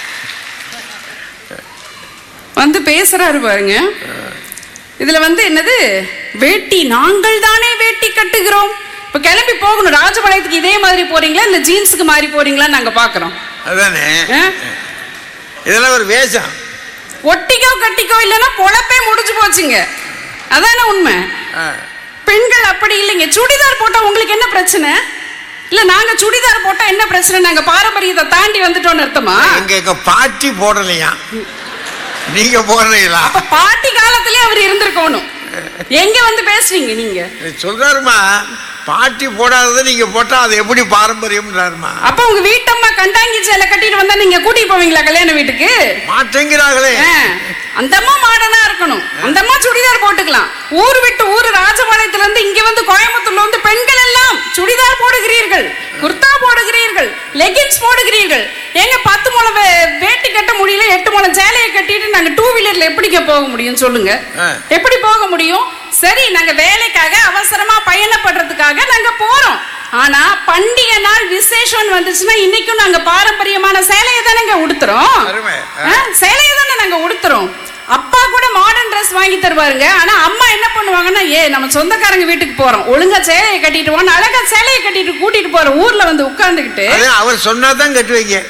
வந்து பேசுறாரு பாருங்க இதுல வந்து என்னது வேட்டி நாங்கள் தானே வேட்டி கட்டுகிறோம் இப்ப கிளம்பி போகணும் ராஜபாளையத்துக்கு இதே மாதிரி போறீங்களா இல்ல ஜீன்ஸுக்கு மாறி போறீங்களான்னு நாங்க பாக்குறோம் அதானே ஆ? இதெல்லாம் ஒரு வேஷம் ஒட்டிக்கோ கட்டிக்கோ இல்லைன்னா பொழப்பே முடிஞ்சு போச்சுங்க அதானே உண்மை ஆ. பெண்கள் அப்படி இல்லைங்க சுடிதார் போட்டா உங்களுக்கு என்ன பிரச்சனை இல்ல நாங்க சுடிதார் போட்டா என்ன பிரச்சனை நாங்க பாரம்பரியத்தை தாண்டி வந்துட்டோம்னு அர்த்தமா எங்க எங்க பாட்டி போடலையா நீங்க போடுறீங்களா அப்ப பாட்டி காலத்திலே அவர் இருந்திருக்கணும் எங்க வந்து பேசுறீங்க நீங்க சொல்றாருமா பாட்டி போடாததை நீங்க போட்டா அது எப்படி பாரம்பரியம்ன்றாருமா அப்ப உங்க வீட்டம்மா கண்டாங்கி சேலை கட்டிட்டு வந்தா நீங்க கூட்டிட்டு போவீங்களா கல்யாண வீட்டுக்கு மாட்டேங்கிறாங்களே ஆ, அந்த அம்மா மாடர்னா இருக்கணும் அந்த அம்மா சுடிதார் போட்டுக்கலாம் ஊர் விட்டு ஊர் ராஜபாளையத்துல இருந்து இங்க வந்து கோயம்புத்தூர்ல வந்து பெண்கள் எல்லாம் சுடிதார் போடுகிறீர்கள் குர்தா போடுகிறீர்கள் லெகின்ஸ் போடுகிறீர்கள் ஏங்க பத்து முளை வே- வேட்டி கட்ட முடியல எட்டு முளை சேலையை கட்டிட்டு நாங்க டூ வீலர்ல எப்படிங்க போக முடியும் சொல்லுங்க ஆ. எப்படி போக முடியும் சரி நாங்க வேலைக்காக அவசரமா பயணப்படுறதுக்காக நாங்க போறோம் ஆனா பண்டிகை நாள் விசேஷம் வந்துச்சுன்னா இன்னைக்கும் நாங்க பாரம்பரியமான சேலையை தானேங்க உடுத்துறோம் அருமை. ஆ, சேலையை தானே நாங்க உடுத்துறோம் அப்பா கூட மாடர்ன் ட்ரெஸ் வாங்கி தருவாருங்க ஆனா அம்மா என்ன பண்ணுவாங்கன்னா ஏ நம்ம சொந்தக்காரங்க வீட்டுக்கு போறோம் ஒழுங்கா சேலையை கட்டிட்டு போன அழகா சேலையை கட்டிட்டு கூட்டிட்டு போற ஊர்ல வந்து உட்கார்ந்துகிட்டு அது அவர் சொன்னாதான் கட்டுவீங்க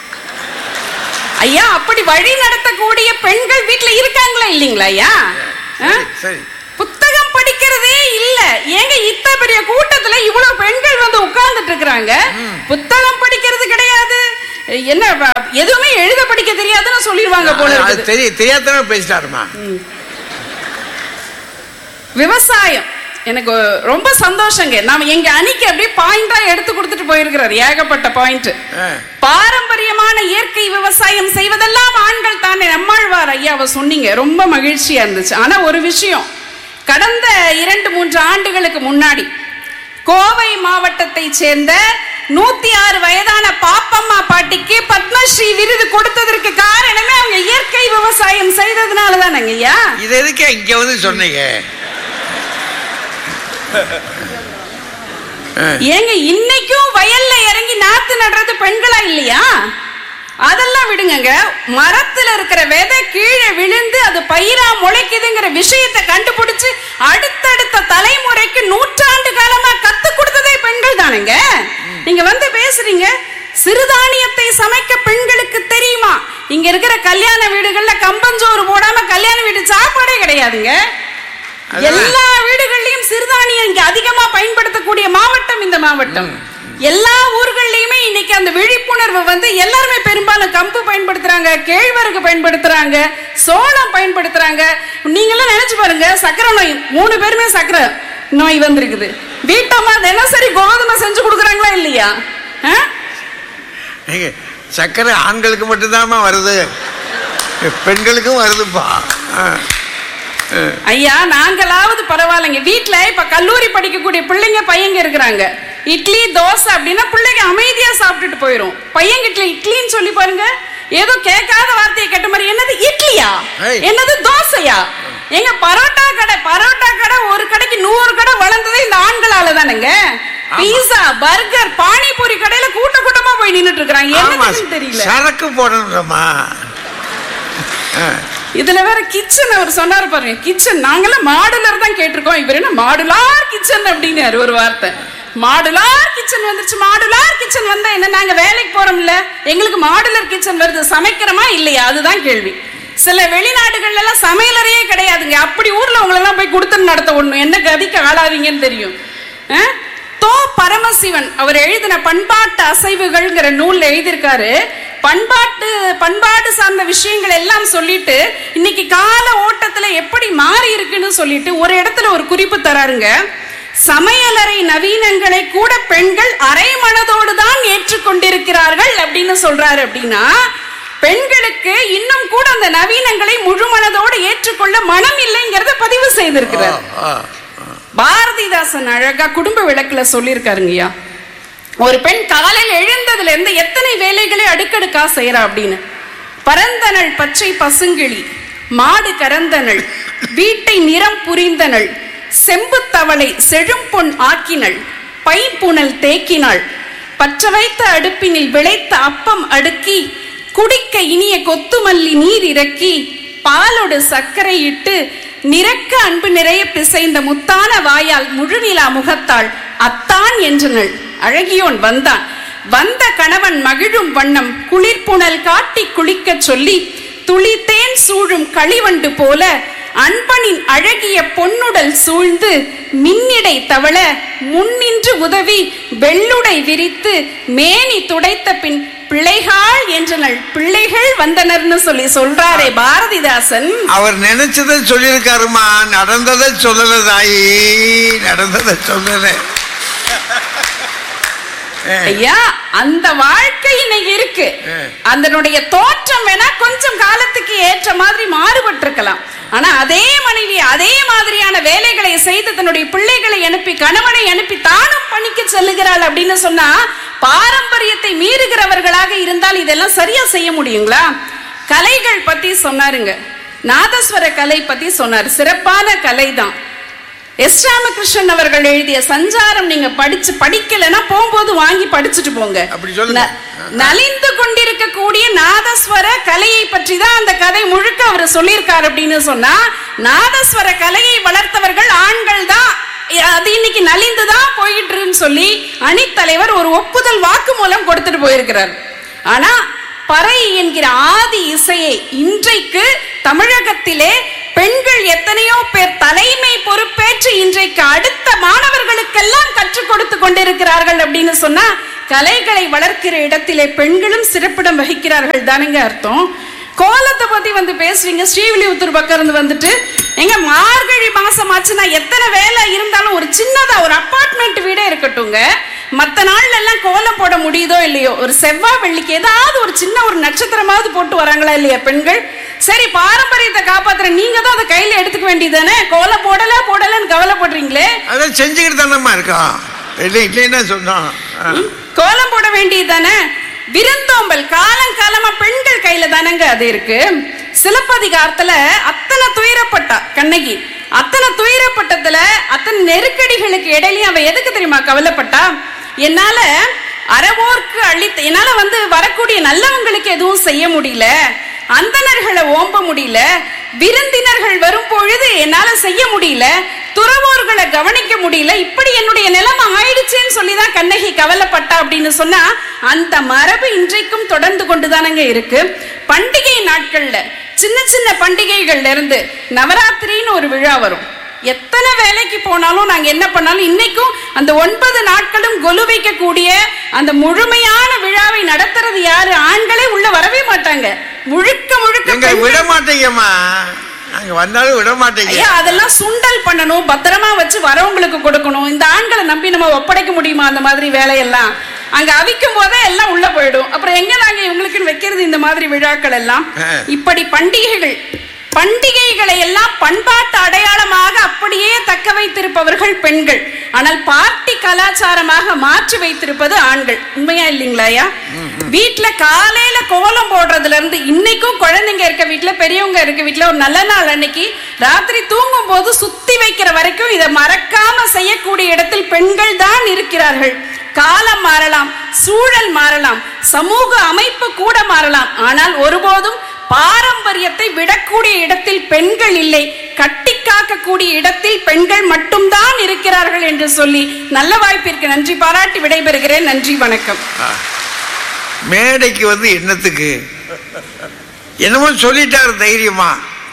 ஐயா அப்படி வழி நடத்தக்கூடிய பெண்கள் வீட்டுல இருக்காங்களா இல்லீங்களா ஐயா ஆ? சரி புத்தகம் படிக்கிறதே இல்ல இல்ல ஏங்க இத்த பெரிய கூட்டத்துல இவ்வளவு பெண்கள் வந்து உட்கார்ந்துட்டு இருக்கிறாங்க புத்தகம் படிக்கிறது கிடையாது என்ன வ- எதுவுமே எழுத படிக்க தெரியாதுன்னு சொல்லிடுவாங்க போல அது இருக்குது தெரிய தெரியாதன பேசிட்டாருமா விவசாயம் எனக்கு ரொம்ப சந்தோஷங்க நாம எங்க அணிக்கு அப்படியே பாயிண்டா எடுத்து கொடுத்துட்டு போயிருக்கிறார் ஏகப்பட்ட பாயிண்ட் ஆ. பாரம்பரியமான இயற்கை விவசாயம் செய்வதெல்லாம் ஆண்கள் தானே நம்மாழ்வார் ஐயாவை சொன்னீங்க ரொம்ப மகிழ்ச்சியா இருந்துச்சு ஆனா ஒரு விஷயம் கடந்த இரண்டு மூன்று ஆண்டுகளுக்கு முன்னாடி கோவை மாவட்டத்தை சேர்ந்த நூத்தி ஆறு வயதான பாப்பம்மா பாட்டிக்கு பத்மஸ்ரீ விருது கொடுத்ததற்கு காரணமே அவங்க இயற்கை விவசாயம் செய்ததுனால தானங்க ஐயா இது எதுக்கு இங்க வந்து சொன்னீங்க ஏங்க இன்னைக்கும் வயல்ல இறங்கி நாத்து நடுறது பெண்களா இல்லையா அதெல்லாம் விடுங்கங்க மரத்துல இருக்கிற விதை கீழே விழுந்து அது பயிரா முளைக்குதுங்கிற விஷயத்தை கண்டுபிடிச்சு அடுத்தடுத்த தலைமுறைக்கு நூற்றாண்டு காலமா கத்து கொடுத்ததே பெண்கள் தானுங்க நீங்க வந்து பேசுறீங்க சிறுதானியத்தை சமைக்க பெண்களுக்கு தெரியுமா இங்க இருக்கிற கல்யாண வீடுகள்ல கம்பஞ்சோறு போடாம கல்யாண வீடு சாப்பாடே கிடையாதுங்க அதான். எல்லா வீடுகள்லயும் சிறுதானியம் இங்க அதிகமா பயன்படுத்தக்கூடிய மாவட்டம் இந்த மாவட்டம் எல்லா ஊர்கள்லயுமே இன்னைக்கு அந்த விழிப்புணர்வு வந்து எல்லாருமே பெரும்பாலும் கம்பு பயன்படுத்துறாங்க கேழ்வரகு பயன்படுத்துறாங்க சோளம் பயன்படுத்துறாங்க நீங்களாம் நினைச்சு பாருங்க சக்கரை நோய் மூணு பேருமே சக்கரை நோய் வந்திருக்குது வீட்டம்மா தினசரி கோதுமை செஞ்சு கொடுக்குறாங்களா இல்லையா ஆ? நீங்க சர்க்கரை ஆண்களுக்கு மட்டும்தாம்மா வருது பெண்களுக்கும் வருதுப்பா ஆ. ஆ. ஐயா நாங்களாவது பரவாயில்லைங்க வீட்ல இப்ப கல்லூரி படிக்கக்கூடிய பிள்ளைங்க பையங்க இருக்கிறாங்க இட்லி தோசை அப்படின்னா பிள்ளைங்க அமைதியா சாப்பிட்டுட்டு போயிரும் பையன்கிட்ட இட்லின்னு சொல்லி பாருங்க ஏதோ கேட்காத வார்த்தையை கேட்ட மாதிரி என்னது இட்லியா ஏய். என்னது தோசையா எங்க பரோட்டா கடை பரோட்டா கடை ஒரு கடைக்கு நூறு கடை வளர்ந்ததே இந்த ஆண்களால தானுங்க பீஸா பர்கர் பானிபூரி கடையில கூட்ட கூட்டமா போய் நின்னுட்டு இருக்காங்க ஆமா என்னன்னு தெரியல சரக்கு போடணும்மா இதுல வேற கிச்சன் அவர் சொன்னாரு பாருங்க கிச்சன் நாங்கெல்லாம் மாடுலர் தான் கேட்டிருக்கோம் இவர் என்ன மாடுலார் கிச்சன் அப்படின்னாரு ஒரு வார்த்தை மாடுலார் கிச்சன் வந்துருச்சு மாடுலார் கிச்சன் வந்தா என்ன நாங்க வேலைக்கு போறோம்ல எங்களுக்கு மாடுலர் கிச்சன் வருது சமைக்கிறோமா இல்லையா அதுதான் கேள்வி சில வெளிநாடுகள்ல எல்லாம் சமையலறையே கிடையாதுங்க அப்படி ஊர்ல உங்களை எல்லாம் போய் கொடுத்து நடத்த ஒண்ணும் என்ன கதிக்கு ஆளாவீங்கன்னு தெரியும் ஆ? தோ பரமசிவன் அவர் எழுதின பண்பாட்டு அசைவுகள்ங்கிற நூல்ல எழுதியிருக்காரு பண்பாட்டு பண்பாடு சார்ந்த விஷயங்கள் எல்லாம் சொல்லிட்டு இன்னைக்கு கால ஓட்டத்துல எப்படி மாறி இருக்குன்னு சொல்லிட்டு ஒரு இடத்துல ஒரு குறிப்பு தராருங்க சமையலறை நவீனங்களை கூட பெண்கள் அரை மனதோடு தான் ஏற்றுக்கொண்டிருக்கிறார்கள் அப்படின்னு சொல்றாரு அப்படின்னா பெண்களுக்கு இன்னும் கூட அந்த நவீனங்களை முழு மனதோடு ஏற்றுக்கொள்ள மனம் இல்லைங்கிறத பதிவு செய்திருக்கிறார் ஆ, பாரதிதாசன் அழகா குடும்ப விளக்குல சொல்லியிருக்காருங்கய்யா ஒரு பெண் காலையில் எழுந்ததுல இருந்து எத்தனை வேலைகளை அடுக்கடுக்கா செய்யறா அப்படின்னு பரந்தனள் பச்சை பசுங்கிளி மாடு கரந்தனள் வீட்டை நிறம் புரிந்தனள் செம்புத்தவளை செழும்பொன் ஆக்கினள் பைப்புணல் தேக்கினாள் பற்ற வைத்த அடுப்பினில் விளைத்த அப்பம் அடுக்கி குடிக்க இனிய கொத்துமல்லி நீர் இறக்கி பாலோடு சர்க்கரை இட்டு நிறக்க அன்பு நிறைய பிசைந்த முத்தான வாயால் முழுநிலா முகத்தாள் அத்தான் என்றனள் அழகியோன் வந்தான் வந்த கணவன் மகிழும் வண்ணம் குளிர்புணல் காட்டி குளிக்கச் சொல்லி துளித்தேன் சூழும் களிவண்டு போல அன்பனின் அழகிய பொன்னுடல் சூழ்ந்து மின்னிடை தவள முன்னின்று உதவி வெள்ளுடை விரித்து மேனி துடைத்த பின் பிள்ளைகள் என்றனள் பிள்ளைகள் வந்தனர்னு சொல்லி சொல்றாரே பாரதிதாசன் அவர் நினைச்சதை சொல்லியிருக்காருமா நடந்ததை சொல்லல தாயி நடந்ததை சொல்லல ஐயா அந்த வாழ்க்கை இன்னைக்கு இருக்கு ஆ. அதனுடைய தோற்றம் வேணா கொஞ்சம் காலத்துக்கு ஏற்ற மாதிரி மாறுபட்டிருக்கலாம் ஆனா அதே மனைவி அதே மாதிரியான வேலைகளை செய்து தன்னுடைய பிள்ளைகளை அனுப்பி கணவனை அனுப்பி தானும் பணிக்கு செல்லுகிறாள் அப்படின்னு சொன்னா பாரம்பரியத்தை மீறுகிறவர்களாக இருந்தால் இதெல்லாம் சரியா செய்ய முடியுங்களா கலைகள் பத்தி சொன்னாருங்க நாதஸ்வர கலை பத்தி சொன்னார் சிறப்பான கலை தான் எஸ் ராமகிருஷ்ணன் அவர்கள் எழுதிய சஞ்சாரம் நீங்க படிச்சு படிக்கலைன்னா போகும்போது வாங்கி படிச்சுட்டு போங்க அப்படி சொல்லுங்க. ந- நலிந்து கொண்டிருக்கக்கூடிய நாதஸ்வர கலையை பற்றி தான் அந்த கதை முழுக்க அவர் சொல்லியிருக்காரு அப்படின்னு சொன்னா நாதஸ்வர கலையை வளர்த்தவர்கள் ஆண்கள் தான் அது இன்னைக்கு நலிந்து தான் போயிட்டு இருக்குன்னு சொல்லி அணித்தலைவர் ஒரு ஒப்புதல் வாக்கு மூலம் கொடுத்துட்டு போயிருக்கிறார் ஆனா பறை என்கிற ஆதி இசையை இன்றைக்கு தமிழகத்திலே பெண்கள் எத்தனையோ பேர் தலைமை பொறுப்பேற்று இன்றைக்கு அடுத்த மாணவர்களுக்கெல்லாம் கற்றுக் கொடுத்து கொண்டிருக்கிறார்கள் அப்படின்னு சொன்னா கலைகளை வளர்க்கிற இடத்திலே பெண்களும் சிறப்பிடம் வகிக்கிறார்கள் தானுங்க அர்த்தம் கோலத்தை பத்தி வந்து பேசுறீங்க ஸ்ரீவில்லிபுத்தூர் பக்கம் இருந்து வந்துட்டு எங்க மார்கழி மாசம் ஆச்சுன்னா எத்தனை வேலை இருந்தாலும் ஒரு சின்னதா ஒரு அபார்ட்மெண்ட் வீடே இருக்கட்டுங்க மத்த நாள்ல எல்லாம் கோலம் போட முடியுதோ இல்லையோ ஒரு செவ்வாய் வெள்ளிக்கு ஏதாவது ஒரு சின்ன ஒரு நட்சத்திரமாவது போட்டு வராங்களா இல்லையா பெண்கள் சரி பாரம்பரியத்தை காப்பாத்துற நீங்க தான் அதை கையில எடுத்துக்க வேண்டியதானே கோலம் போடல போடலன்னு கவலைப்படுறீங்களே அதான் செஞ்சுக்கிட்டு தானம்மா இருக்கோம் இல்லை இல்லைன்னா சொன்னோம் ஆ. கோலம் போட வேண்டியதானே விருந்தோம்பல் காலங்காலமா பெண்கள் கையில தானங்க அது இருக்கு சிலப்பதிகாரத்துல அத்தனை துயரப்பட்டா கண்ணகி அத்தனை துயரப்பட்டதுல அத்தனை நெருக்கடிகளுக்கு இடையிலயும் அவ எதுக்கு தெரியுமா கவலைப்பட்டா என்னால அறவோர்க்கு அழித்த என்னால வந்து வரக்கூடிய நல்லவங்களுக்கு எதுவும் செய்ய முடியல அந்தணர்களை ஓம்ப முடியல விருந்தினர்கள் வரும் பொழுது என்னால செய்ய முடியல துறவோர்களை கவனிக்க முடியல இப்படி என்னுடைய நிலைமை ஆயிடுச்சேன்னு சொல்லிதான் கண்ணகி கவலைப்பட்டா அப்படின்னு சொன்னா அந்த மரபு இன்றைக்கும் தொடர்ந்து கொண்டுதானங்க இருக்கு பண்டிகை நாட்கள்ல சின்ன சின்ன பண்டிகைகள்ல இருந்து நவராத்திரின்னு ஒரு விழா வரும் எத்தனை வேலைக்கு போனாலும் நாங்க என்ன பண்ணாலும் இன்னைக்கும் அந்த ஒன்பது நாட்களும் கொலு வைக்கக்கூடிய அந்த முழுமையான விழாவை நடத்துறது யாரு ஆண்களே உள்ள வரவே மாட்டாங்க முழுக்க முழுக்க எங்க பெண்கள். விட மாட்டீங்கம்மா அங்க வந்தாலும் விட மாட்டீங்க ஐயா அதெல்லாம் சுண்டல் பண்ணணும் பத்திரமா வச்சு வரவங்களுக்கு கொடுக்கணும் இந்த ஆண்களை நம்பி நம்ம ஒப்படைக்க முடியுமா அந்த மாதிரி வேலையெல்லாம் அங்க அவிக்கும் போதே எல்லாம் உள்ள போயிடும் அப்புறம் எங்க நாங்க இவங்களுக்குன்னு வைக்கிறது இந்த மாதிரி விழாக்கள் எல்லாம் ஆ. இப்படி பண்டிகைகள் பண்டிகைகளை எல்லாம் பண்பாட்டு அடையாளமாக அப்படியே தக்க வைத்திருப்பவர்கள் பெண்கள் ஆனால் பார்ட்டி கலாச்சாரமாக மாற்றி வைத்திருப்பது ஆண்கள் உண்மையா இல்லைங்களா ஐயா வீட்டுல காலையில கோலம் போடுறதுல இருந்து இன்னைக்கும் குழந்தைங்க இருக்க வீட்டுல பெரியவங்க இருக்க வீட்டுல ஒரு நல்ல நாள் அன்னைக்கு ராத்திரி தூங்கும் போது சுத்தி வைக்கிற வரைக்கும் இதை மறக்காம செய்யக்கூடிய இடத்தில் பெண்கள் தான் இருக்கிறார்கள் காலம் மாறலாம் சூழல் மாறலாம் சமூக அமைப்பு கூட மாறலாம் ஆனால் ஒருபோதும் பாரம்பரியத்தை விடக்கூடிய இடத்தில் பெண்கள் இல்லை கட்டி காக்கக்கூடிய இடத்தில் பெண்கள் மட்டும்தான் இருக்கிறார்கள் என்று சொல்லி நல்ல வாய்ப்பிற்கு நன்றி பாராட்டி விடைபெறுகிறேன் நன்றி வணக்கம் மேடைக்கு வந்து என்னத்துக்கு என்னமோ சொல்லிட்டாரு தைரியமா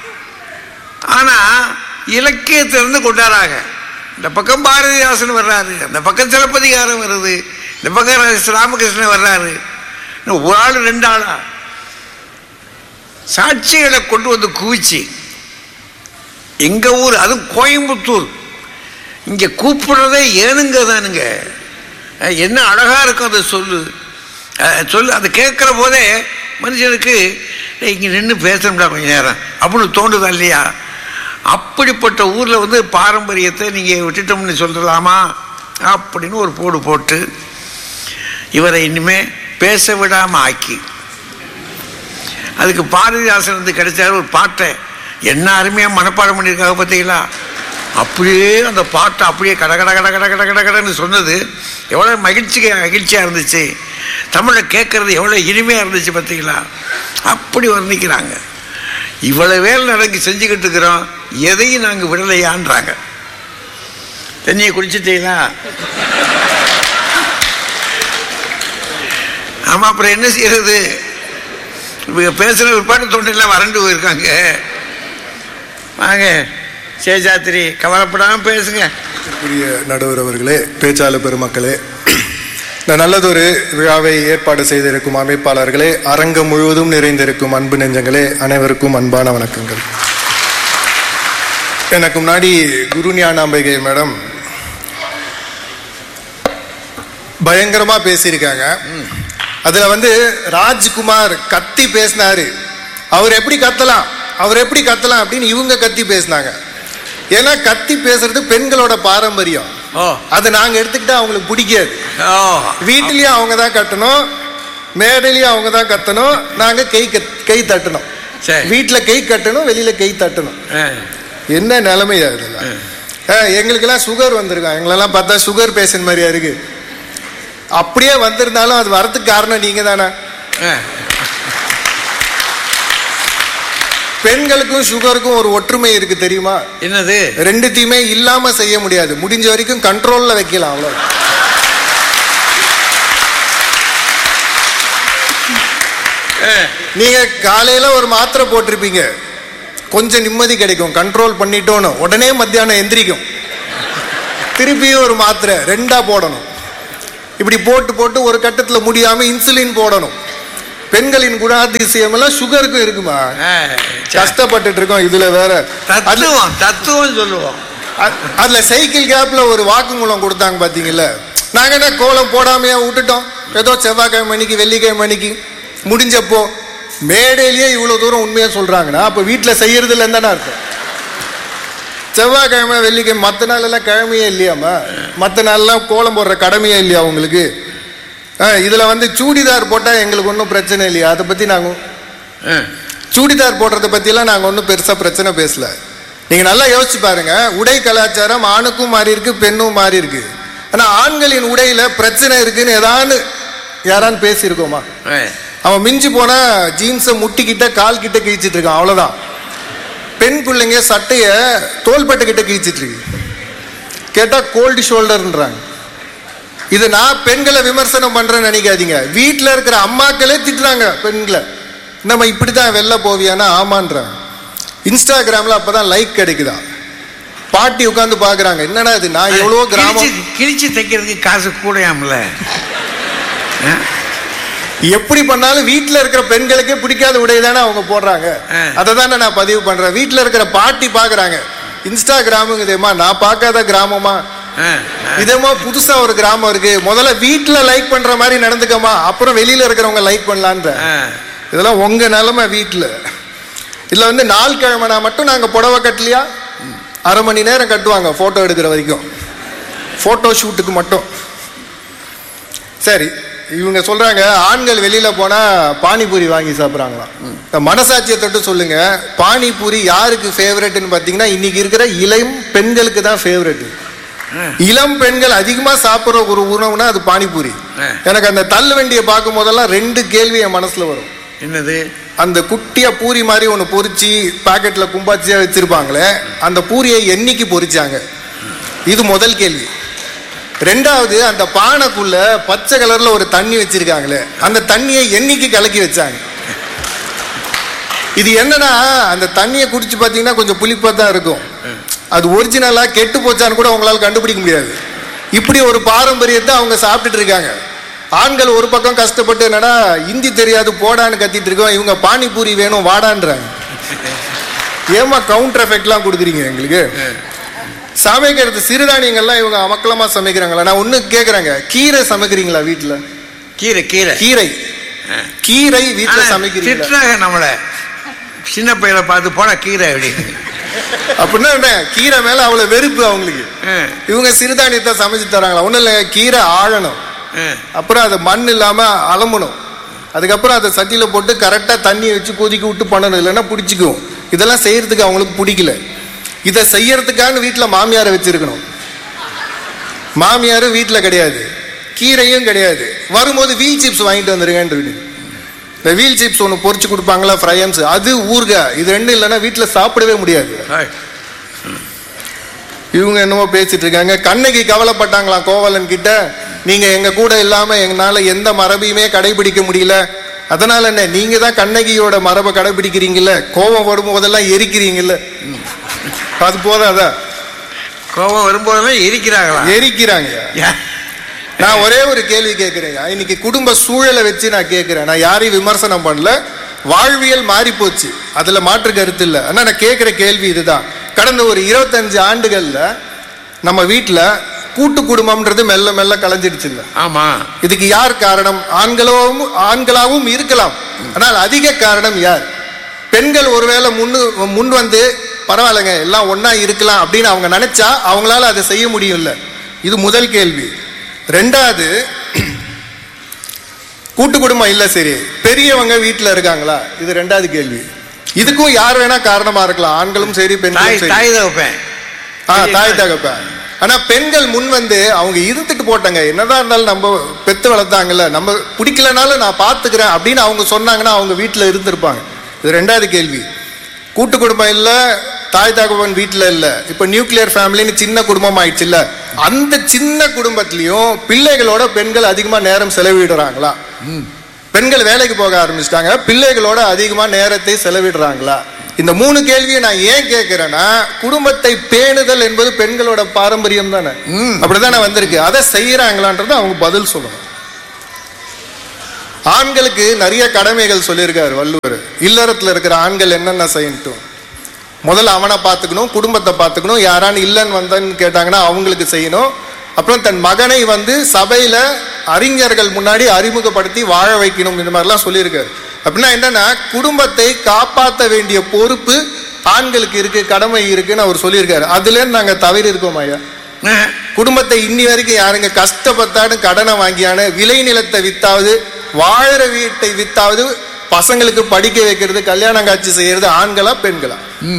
ஆனா இலக்கியத்திலிருந்து கொண்டாராங்க இந்த பக்கம் பாரதிதாசன் வர்றாரு அந்த பக்கம் சிலப்பதிகாரம் வருது இந்த பக்கம் ராமகிருஷ்ணன் வர்றாரு இன்னும் ஒரு ஆள் ரெண்டு ஆளா சாட்சிகளை கொண்டு வந்து குவிச்சு எங்க ஊர் அதுவும் கோயம்புத்தூர் இங்க கூப்பிடுறதே ஏனுங்க தானுங்க அஹ் என்ன அழகா இருக்கும் அதை சொல்லு அஹ் சொல்லு அதை கேட்குற போதே மனுஷனுக்கு "டேய், இங்க நின்று பேசணும்டா கொஞ்ச நேரம் அப்படின்னு தோணுதா இல்லையா அப்படிப்பட்ட ஊர்ல வந்து பாரம்பரியத்தை நீங்க விட்டுட்டோம்னு சொல்லலாமா அப்படின்னு ஒரு போடு போட்டு இவரை இனிமே பேச விடாம ஆக்கி அதுக்கு பாரதிதாசன் வந்து கிடைச்சாரு ஒரு பாட்டை என்ன அருமையாக மனப்பாடம் பண்ணியிருக்காங்க பார்த்தீங்களா அப்படியே அந்த பாட்டை அப்படியே கட கட கட கட கட கட கடன்னு சொன்னது எவ்வளோ மகிழ்ச்சி மகிழ்ச்சியாக இருந்துச்சு தமிழை கேட்கறது எவ்வளோ இனிமையாக இருந்துச்சு பார்த்தீங்களா அப்படி வர்ணிக்கிறாங்க இவ்வளவு வேலை நடங்கி செஞ்சுக்கிட்டு இருக்கிறோம் எதையும் நாங்கள் விடலையான்றாங்க தண்ணியை குடிச்சிட்டீங்களா ஆமா அப்புறம் என்ன செய்யறது இவங்க பேசுகிற பிற்பாடு தொண்டெல்லாம் வறண்டு போயிருக்காங்க வாங்க சேஜாத்திரி கவலைப்படாமல் பேசுங்க புரிய நடுவர் அவர்களே பேச்சாளர் பெருமக்களே இந்த நல்லதொரு விழாவை ஏற்பாடு செய்திருக்கும் அமைப்பாளர்களே அரங்கம் முழுவதும் நிறைந்திருக்கும் அன்பு நெஞ்சங்களே அனைவருக்கும் அன்பான வணக்கங்கள் எனக்கு முன்னாடி குரு ஞானாம்பிகை மேடம் பயங்கரமா பேசியிருக்காங்க அதுல வந்து ராஜ்குமார் கத்தி பேசினாரு அவர் எப்படி கத்தலாம் அவர் எப்படி கத்தலாம் அப்படின்னு இவங்க கத்தி பேசினாங்க ஏன்னா கத்தி பேசுறது பெண்களோட பாரம்பரியம் ஓ அதை நாங்க எடுத்துக்கிட்டா அவங்களுக்கு பிடிக்காது ஓ வீட்டிலயும் அவங்க தான் கட்டணும் மேடையிலயும் அவங்க தான் கத்தணும் நாங்க கை கத்- கை தட்டணும் சரி. வீட்டுல கை கட்டணும் வெளியில கை தட்டணும் ஆ, என்ன நிலைமையா இதெல்லாம் ஆ, எங்களுக்கெல்லாம் சுகர் வந்திருக்கான் எங்களெல்லாம் பார்த்தா சுகர் பேஷண்ட் மாதிரியா இருக்கு அப்படியே வந்திருந்தாலும் அது வரதுக்கு காரணம் நீங்க தானே ஆ. பெண்களுக்கும் சுகருக்கும் ஒரு ஒற்றுமை இருக்கு தெரியுமா என்னது ரெண்டுத்தையுமே இல்லாம செய்ய முடியாது முடிஞ்ச வரைக்கும் கண்ட்ரோல்ல வைக்கலாம் அவ்வளவு ஆ, நீங்க காலையில ஒரு மாத்திரை போட்டிருப்பீங்க கொஞ்சம் நிம்மதி கிடைக்கும் கண்ட்ரோல் பண்ணிட்டோன்னு உடனே மத்தியானம் எந்திரிக்கும் திருப்பியும் ஒரு மாத்திரை ரெண்டா போடணும் இப்படி போட்டு போட்டு ஒரு கட்டத்தில் முடியாம இன்சுலின் போடணும் பெண்களின் குணாதிசயம் எல்லாம் சுகருக்கும் இருக்குமா ஆ, சரி. கஷ்டப்பட்டுட்டு இருக்கோம் இதுல வேற அதுல- தத்துவம் தத்துவம் சொல்லுவோம் அ- அதுல சைக்கிள் கேப்ல ஒரு வாக்குமூலம் கொடுத்தாங்க பாத்தீங்கல்ல நாங்க என்ன கோலம் போடாமையா விட்டுட்டோம் ஏதோ செவ்வாய்க்கிழமை மணிக்கு வெள்ளிக்கிழமை மணிக்கு முடிஞ்சப்போ மேடையிலேயே இவ்வளவு தூரம் உண்மையா சொல்றாங்கன்னா அப்ப வீட்டுல செய்யறது இல்லைன்னு தானே அர்த்தம் செவ்வாய்க்கிழமை வெள்ளிக்கிழமை மற்ற நாள் எல்லாம் கிழமையே இல்லையாமா மற்ற நாள்லாம் கோலம் போடுற கடமையே இல்லையா உங்களுக்கு ஆ, இதுல வந்து சூடிதார் போட்டா எங்களுக்கு ஒன்றும் பிரச்சனை இல்லையா அதை பத்தி நாங்க ஆ, சூடிதார் போடுறத பத்தியெல்லாம் நாங்கள் ஒன்றும் பெருசாக பிரச்சனை பேசல நீங்கள் நல்லா யோசிச்சு பாருங்க உடை கலாச்சாரம் ஆணுக்கும் மாறி இருக்கு பெண்ணும் மாறி இருக்கு ஆனால் ஆண்களின் உடையில பிரச்சனை இருக்குன்னு ஏதான்னு யாரான்னு பேசியிருக்கோமா ஆ. அவன் மிஞ்சி போனா ஜீன்ஸை முட்டிக்கிட்ட கால் கிட்ட கிழிச்சிட்டு இருக்கான் அவ்வளோதான் பெண் பிள்ளைங்க சட்டைய தோள்பட்டை கிட்ட கிழிச்சிட்டு இருக்கு கேட்டால் கோல்டு ஷோல்டர்ன்றாங்க இது நான் பெண்களை விமர்சனம் பண்றேன்னு நினைக்காதீங்க வீட்டில் இருக்கிற அம்மாக்களே திட்டுறாங்க பெண்களை நம்ம இப்படி தான் வெளில போவியானா ஆமான்றாங்க இன்ஸ்டாகிராம்ல அப்பதான் லைக் கிடைக்குதா பாட்டி உட்காந்து பாக்குறாங்க என்னடா இது நான் எவ்வளோ கிராமம் கிழிச்சு- கிழிச்சு தைக்கிறதுக்கு காசு கூடையாமல எப்படி பண்ணாலும் வீட்டில் இருக்கிற பெண்களுக்கே பிடிக்காத உடை தானே அவங்க போடுறாங்க ஆ. அதை தானே நான் பதிவு பண்றேன் வீட்டில் இருக்கிற பாட்டி பாக்குறாங்க இன்ஸ்டாகிராமுங்குதேம்மா நான் பார்க்காத கிராமமா இதேமா புதுசா ஒரு கிராமம் இருக்கு முதல்ல வீட்டுல லைக் பண்ற மாதிரி நடந்துக்கமா அப்புறம் வெளியில இருக்கிறவங்க லைக் பண்ணலான்ற இதெல்லாம் உங்க நிலைமை வீட்டுல இதுல வந்து நாள் கிழமைனா மட்டும் நாங்க புடவை கட்டலையா அரை மணி நேரம் கட்டுவாங்க போட்டோ எடுக்கிற வரைக்கும் போட்டோ ஷூட்டுக்கு மட்டும் சரி இவங்க சொல்றாங்க ஆண்கள் வெளியில போனா பானிபூரி வாங்கி சாப்பிடுறாங்களாம் இந்த மனசாட்சியை தொட்டு சொல்லுங்க பானிபூரி யாருக்கு ஃபேவரட்னு பாத்தீங்கன்னா இன்னைக்கு இருக்கிற இளம் பெண்களுக்கு தான் ஃபேவரட் இளம் பெண்கள் அதிகமா சாப்பிடுற ஒரு உணவுனா அது பானிபூரி ஆ. எனக்கு அந்த தள்ளு வண்டியை பார்க்கும் போதெல்லாம் ரெண்டு கேள்வி என் மனசுல வரும் என்னது அந்த குட்டியா பூரி மாதிரி ஒன்று பொரிச்சு பாக்கெட்ல கும்பாச்சியா வச்சிருப்பாங்களே அந்த பூரியை என்னைக்கு பொரிச்சாங்க இது முதல் கேள்வி ரெண்டாவது அந்த பானைக்குள்ள பச்சை கலர்ல ஒரு தண்ணி வச்சிருக்காங்களே அந்த தண்ணியை என்னைக்கு கலக்கி வச்சாங்க இது என்னன்னா அந்த தண்ணியை குடிச்சு பார்த்தீங்கன்னா கொஞ்சம் புளிப்பா தான் இருக்கும் அது ஒரிஜினலா கெட்டு போச்சான்னு கூட உங்களால கண்டுபிடிக்க முடியாது இப்படி ஒரு பாரம்பரியத்தை அவங்க சாப்பிட்டுட்டு இருக்காங்க ஆண்கள் ஒரு பக்கம் கஷ்டப்பட்டு என்னன்னா இந்தி தெரியாது போடான்னு கத்திட்டு இருக்கோம் இவங்க பானிபூரி வேணும் வாடான்றாங்க ஏமா கவுண்டர் எஃபெக்ட்லாம் கொடுக்குறீங்க எங்களுக்கு சமைக்கிறது சிறுதானியங்கள்லாம் இவங்க அமக்கலமா சமைக்கிறாங்களா நான் ஒண்ணு கேக்குறேங்க கீரை சமைக்கிறீங்களா வீட்டுல கீரை கீரை கீரை கீரை வீட்டுல ஆனா, சமைக்கிறீங்களா திட்டுறாங்க நம்மள சின்ன பையனை பார்த்து போட கீரை அப்படின்னு அப்படின்னா என்ன கீரை மேல அவ்வளவு வெறுப்பு அவங்களுக்கு ஆ, இவங்க சிறுதானியத்தை சமைச்சு தராங்களா ஒண்ணும் இல்ல கீரை ஆழணும் ஆ. அப்புறம் அதை மண் இல்லாம அலம்பணும் அதுக்கப்புறம் அதை சட்டியில போட்டு கரெக்டா தண்ணியை வச்சு கொதிக்க விட்டு பண்ணணும் இல்லைன்னா பிடிச்சிக்கும் இதெல்லாம் செய்யறதுக்கு அவங்களுக்கு பிடிக்கல இதை செய்யறதுக்கான வீட்டுல மாமியாரை வச்சிருக்கணும் மாமியார் வீட்டுல கிடையாது கீரையும் கிடையாது வரும்போது வீல் சிப்ஸ் வாங்கிட்டு வந்துருங்கன்றது இந்த வீல் சிப்ஸ் ஒன்று பொரிச்சு கொடுப்பாங்களா ஃப்ரையம்ஸ் அது ஊறுகாய் இது ரெண்டும் இல்லைன்னா வீட்டுல சாப்பிடவே முடியாது ஹாய். இவங்க என்னமோ பேசிட்டு இருக்காங்க கண்ணகி கவலைப்பட்டாங்களாம் கோவலன் கிட்ட நீங்க எங்க கூட இல்லாம எங்களால எந்த மரபையுமே கடைபிடிக்க முடியல அதனால என்ன நீங்க தான் கண்ணகியோட மரபை கடைபிடிக்கிறீங்கல்ல கோபம் வரும்போதெல்லாம் எரிக்கிறீங்கல்ல அது போதாதா கோபம் வரும்போதெல்லாம் எரிக்கிறாங்களா எரிக்கிறாங்க ஏன்? நான் ஒரே ஒரு கேள்வி கேட்கிறேங்க இன்னைக்கு குடும்ப சூழலை வச்சு நான் கேட்கிறேன் நான் யாரையும் விமர்சனம் பண்ணல வாழ்வியல் மாறி போச்சு அதுல மாற்று கருத்து இல்லை ஆனா நான் கேட்கிற கேள்வி இதுதான் கடந்த ஒரு இருபத்தஞ்சு ஆண்டுகள்ல நம்ம வீட்டுல கூட்டு குடும்பம்ன்றது மெல்ல மெல்ல கலைஞ்சிடுச்சு இல்ல ஆமா இதுக்கு யார் காரணம் ஆண்களும் ஆண்களாகவும் இருக்கலாம் ஆனால் அதிக காரணம் யார் பெண்கள் ஒருவேளை முன்னு முன் வந்து பரவாயில்லைங்க எல்லாம் ஒண்ணா இருக்கலாம் அப்படின்னு அவங்க நினைச்சா அவங்களால அதை செய்ய முடியும்ல இது முதல் கேள்வி ரெண்டாவது கூட்டு குடும்பம் இல்ல சரி பெரியவங்க வீட்டுல இருக்காங்களா இது ரெண்டாவது கேள்வி இதுக்கும் யார் வேணா காரணமா இருக்கலாம் ஆண்களும் சரி தாய் பெண்களும் சரி தாய் தகப்பேன் ஆ தாய் தகப்பன் ஆனா பெண்கள் முன் வந்து அவங்க இருந்துட்டு போட்டாங்க என்னதான் இருந்தாலும் நம்ம பெத்து வளர்த்தாங்கல்ல நம்ம பிடிக்கலனாலும் நான் பாத்துக்கிறேன் அப்படின்னு அவங்க சொன்னாங்கன்னா அவங்க வீட்டுல இருந்திருப்பாங்க இது ரெண்டாவது கேள்வி கூட்டு குடும்பம் இல்ல தாய் தகவன் வீட்டுல இல்ல இப்ப நியூக்ளியர் ஃபேமிலின்னு சின்ன குடும்பம் ஆயிடுச்சு இல்ல அந்த சின்ன குடும்பத்திலயும் பிள்ளைகளோட பெண்கள் அதிகமா நேரம் செலவிடுறாங்களா பெண்கள் வேலைக்கு போக ஆரம்பிச்சிட்டாங்க பிள்ளைகளோட அதிகமா நேரத்தை செலவிடுறாங்களா இந்த மூணு கேள்வியை நான் ஏன் கேட்கிறேன்னா குடும்பத்தை பேணுதல் என்பது பெண்களோட பாரம்பரியம் தானே அப்படிதானே வந்திருக்கு அதை செய்யறாங்களான்றது அவங்க பதில் சொல்லணும் ஆண்களுக்கு நிறைய கடமைகள் சொல்லியிருக்காரு வள்ளுவர் இல்லறத்துல இருக்கிற ஆண்கள் என்னென்ன செய்யட்டும் முதல்ல அவனை பார்த்துக்கணும் குடும்பத்தை பார்த்துக்கணும் யாரான்னு இல்லைன்னு வந்தன்னு கேட்டாங்கன்னா அவங்களுக்கு செய்யணும் அப்புறம் தன் மகனை வந்து சபையில அறிஞர்கள் முன்னாடி அறிமுகப்படுத்தி வாழ வைக்கணும் இந்த மாதிரிலாம் சொல்லியிருக்காரு அப்படின்னா என்னன்னா குடும்பத்தை காப்பாற்ற வேண்டிய பொறுப்பு ஆண்களுக்கு இருக்கு கடமை இருக்குன்னு அவர் சொல்லியிருக்காரு அதுலேருந்து நாங்க தவறி இருக்கோம் ஐயா அஹ், குடும்பத்தை இன்னி வரைக்கும் யாருங்க கஷ்டப்பட்டாடு கடனை வாங்கியான விளை நிலத்தை வித்தாவது வாழற வீட்டை வித்தாவது பசங்களுக்கு படிக்க வைக்கிறது கல்யாணம் காட்சி செய்யறது ஆண்களா பெண்களா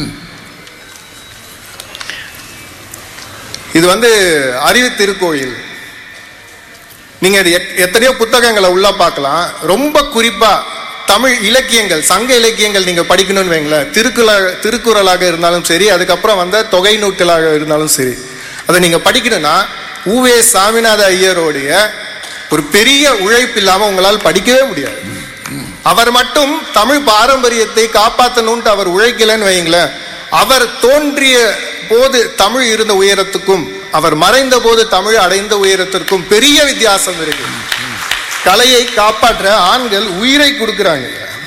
இது வந்து அறிவு திருக்கோயில் நீங்க இது எத்- எத்தனையோ புத்தகங்களை உள்ள பார்க்கலாம் ரொம்ப குறிப்பா தமிழ் இலக்கியங்கள் சங்க இலக்கியங்கள் நீங்க படிக்கணும்னு வைங்களேன் திருக்குறளாக திருக்குறளாக இருந்தாலும் சரி அதுக்கப்புறம் வந்த தொகை நூல்களாக இருந்தாலும் சரி அதை நீங்க படிக்கணும்னா ஊவே சாமிநாத ஐயருடைய ஒரு பெரிய உழைப்பு இல்லாம உங்களால் படிக்கவே முடியாது அவர் மட்டும் தமிழ் பாரம்பரியத்தை காப்பாற்றணும்ட்டு அவர் உழைக்கலன்னு வைங்களேன் அவர் தோன்றிய போது தமிழ் இருந்த உயரத்துக்கும் அவர் மறைந்த போது தமிழ் அடைந்த உயரத்திற்கும் பெரிய வித்தியாசம் இருக்கு கலையை காப்பாற்ற ஆண்கள் உயிரை கொடுக்குறாங்க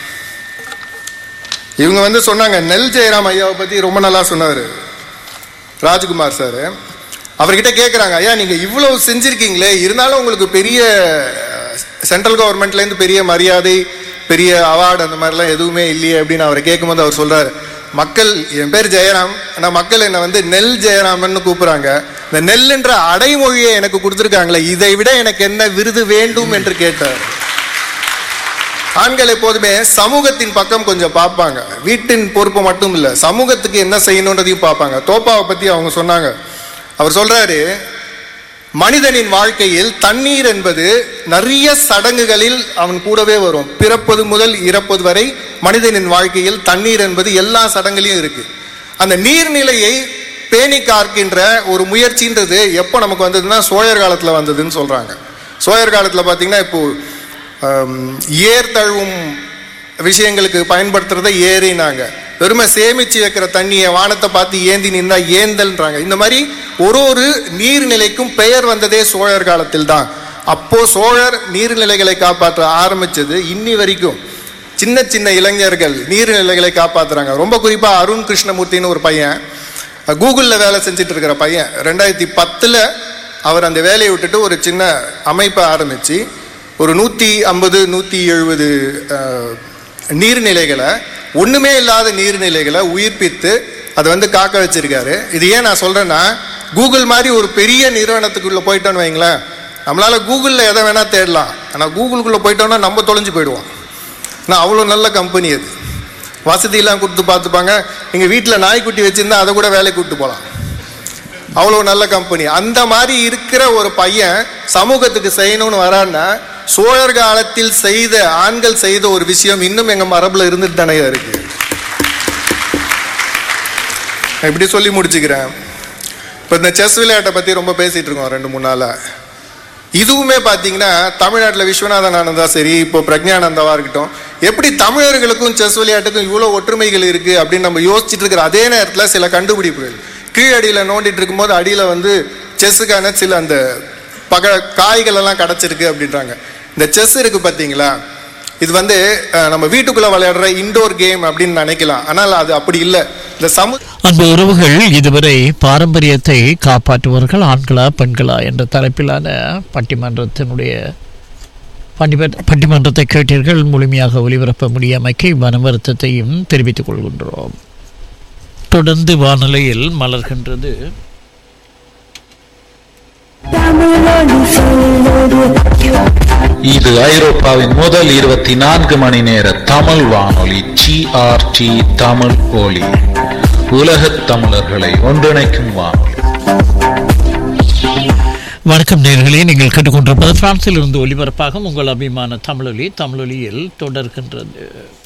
இவங்க வந்து சொன்னாங்க நெல் ஜெயராம் ஐயாவை பத்தி ரொம்ப நல்லா சொன்னாரு ராஜ்குமார் சார் அவர்கிட்ட கேட்குறாங்க ஐயா நீங்க இவ்வளவு செஞ்சிருக்கீங்களே இருந்தாலும் உங்களுக்கு பெரிய சென்ட்ரல் கவர்மெண்ட்லேருந்து பெரிய மரியாதை பெரிய அவார்டு அந்த மாதிரிலாம் எதுவுமே இல்லையே அப்படின்னு அவரை கேட்கும்போது அவர் சொல்றாரு மக்கள் என் பேர் ஜெயராம் ஆனால் மக்கள் என்னை வந்து நெல் ஜெயராமன்னு கூப்பிடுறாங்க இந்த நெல்லுன்ற அடைமொழியை எனக்கு கொடுத்துருக்காங்களே இதை விட எனக்கு என்ன விருது வேண்டும் என்று கேட்டார் ஆண்கள் எப்போதுமே சமூகத்தின் பக்கம் கொஞ்சம் பார்ப்பாங்க வீட்டின் பொறுப்பு மட்டும் இல்ல சமூகத்துக்கு என்ன செய்யணுன்றதையும் பார்ப்பாங்க தோப்பாவை பத்தி அவங்க சொன்னாங்க அவர் சொல்றாரு மனிதனின் வாழ்க்கையில் தண்ணீர் என்பது நிறைய சடங்குகளில் அவன் கூடவே வரும் பிறப்பது முதல் இறப்பது வரை மனிதனின் வாழ்க்கையில் தண்ணீர் என்பது எல்லா சடங்குலையும் இருக்கு அந்த நீர்நிலையை பேணி காக்கின்ற ஒரு முயற்சின்றது எப்போ நமக்கு வந்ததுன்னா சோழர் காலத்துல வந்ததுன்னு சொல்றாங்க சோழர் காலத்துல பாத்தீங்கன்னா இப்போ ஆம், ஏர் தழுவும் விஷயங்களுக்கு பயன்படுத்துறத ஏறினாங்க வெறுமை சேமிச்சு வைக்கிற தண்ணியை வானத்தை பார்த்து ஏந்தி நின்றா ஏந்தல்ன்றாங்க இந்த மாதிரி ஒரு ஒரு நீர்நிலைக்கும் பெயர் வந்ததே சோழர் காலத்தில் தான் அப்போ சோழர் நீர்நிலைகளை காப்பாற்ற ஆரம்பிச்சது இன்னி வரைக்கும் சின்ன சின்ன இளைஞர்கள் நீர்நிலைகளை காப்பாத்துறாங்க ரொம்ப குறிப்பா அருண் கிருஷ்ணமூர்த்தின்னு ஒரு பையன் கூகுளில் வேலை செஞ்சுட்டு இருக்கிற பையன் ரெண்டாயிரத்தி பத்தில் அவர் அந்த வேலையை விட்டுட்டு ஒரு சின்ன அமைப்பை ஆரம்பிச்சு ஒரு நூற்றி ஐம்பது நூற்றி எழுபது நீர்நிலைகளை ஒன்றுமே இல்லாத நீர்நிலைகளை உயிர்ப்பித்து அதை வந்து காக்க வச்சிருக்காரு இது ஏன் நான் சொல்கிறேன்னா கூகுள் மாதிரி ஒரு பெரிய நிறுவனத்துக்குள்ளே போயிட்டோன்னு வைங்களேன் நம்மளால கூகுளில் எதை வேணால் தேடலாம் ஆனால் கூகுளுக்குள்ளே போயிட்டோம்னா நம்ம தொலைஞ்சு போயிடுவோம் ஆனால் அவ்வளோ நல்ல கம்பெனி அது வசதியெல்லாம் கொடுத்து பார்த்துப்பாங்க எங்கள் வீட்டில் நாய்க்குட்டி வச்சுருந்தா அதை கூட வேலைக்கு கூப்பிட்டு போகலாம் அவ்வளோ நல்ல கம்பெனி அந்த மாதிரி இருக்கிற ஒரு பையன் சமூகத்துக்கு செய்யணும்னு வரான்னா சோழர் காலத்தில் செய்த ஆண்கள் செய்த ஒரு விஷயம் இன்னும் எங்க மரபுல இருந்துட்டு தானே இருக்கு நான் இப்படி சொல்லி முடிச்சுக்கிறேன் இப்போ இந்த செஸ் விளையாட்டை பத்தி ரொம்ப பேசிட்டு இருக்கோம் ரெண்டு மூணு நாளா இதுவுமே பார்த்தீங்கன்னா தமிழ்நாட்டில் விஸ்வநாதன் ஆனந்தா சரி இப்போ பிரக்ஞானந்தாவா இருக்கட்டும் எப்படி தமிழர்களுக்கும் செஸ் விளையாட்டுக்கும் இவ்வளோ ஒற்றுமைகள் இருக்கு அப்படின்னு நம்ம யோசிச்சுட்டு இருக்கிற அதே நேரத்தில் சில கண்டுபிடிப்புகள் கீழடியில் நோண்டிட்டு இருக்கும்போது அடியில் வந்து செஸ்ஸுக்கான சில அந்த பக காய்கள் எல்லாம் கிடச்சிருக்கு அப்படின்றாங்க இந்த செஸ் இருக்கு பார்த்தீங்களா இது வந்து அஹ், நம்ம வீட்டுக்குள்ள விளையாடுற இண்டோர் கேம் அப்படின்னு நினைக்கலாம் ஆனால் அது அப்படி இல்லை இந்த சமு அன்பு உறவுகள் இதுவரை பாரம்பரியத்தை காப்பாற்றுவர்கள் ஆண்களா பெண்களா என்ற தலைப்பிலான பட்டிமன்றத்தினுடைய பட்டிமன்ற பட்டிமன்றத்தை கேட்டீர்கள் முழுமையாக ஒளிபரப்ப முடியாமைக்கு மன வருத்தத்தையும் தெரிவித்துக் கொள்கின்றோம் தொடர்ந்து வானிலையில் மலர்கின்றது இது ஐரோப்பாவின் முதல் இருபத்தி நான்கு மணி நேர தமிழ் வானொலி ஜிஆர்டி தமிழ் ஒலி உலகத் தமிழர்களை ஒன்றிணைக்கும் வானொலி வணக்கம் நேர்களே நீங்கள் கேட்டுக்கொண்டிருப்பது பிரான்சில் இருந்து ஒலிபரப்பாகும் உங்கள் அபிமான தமிழொலி தமிழொலியில் தொடர்கின்றது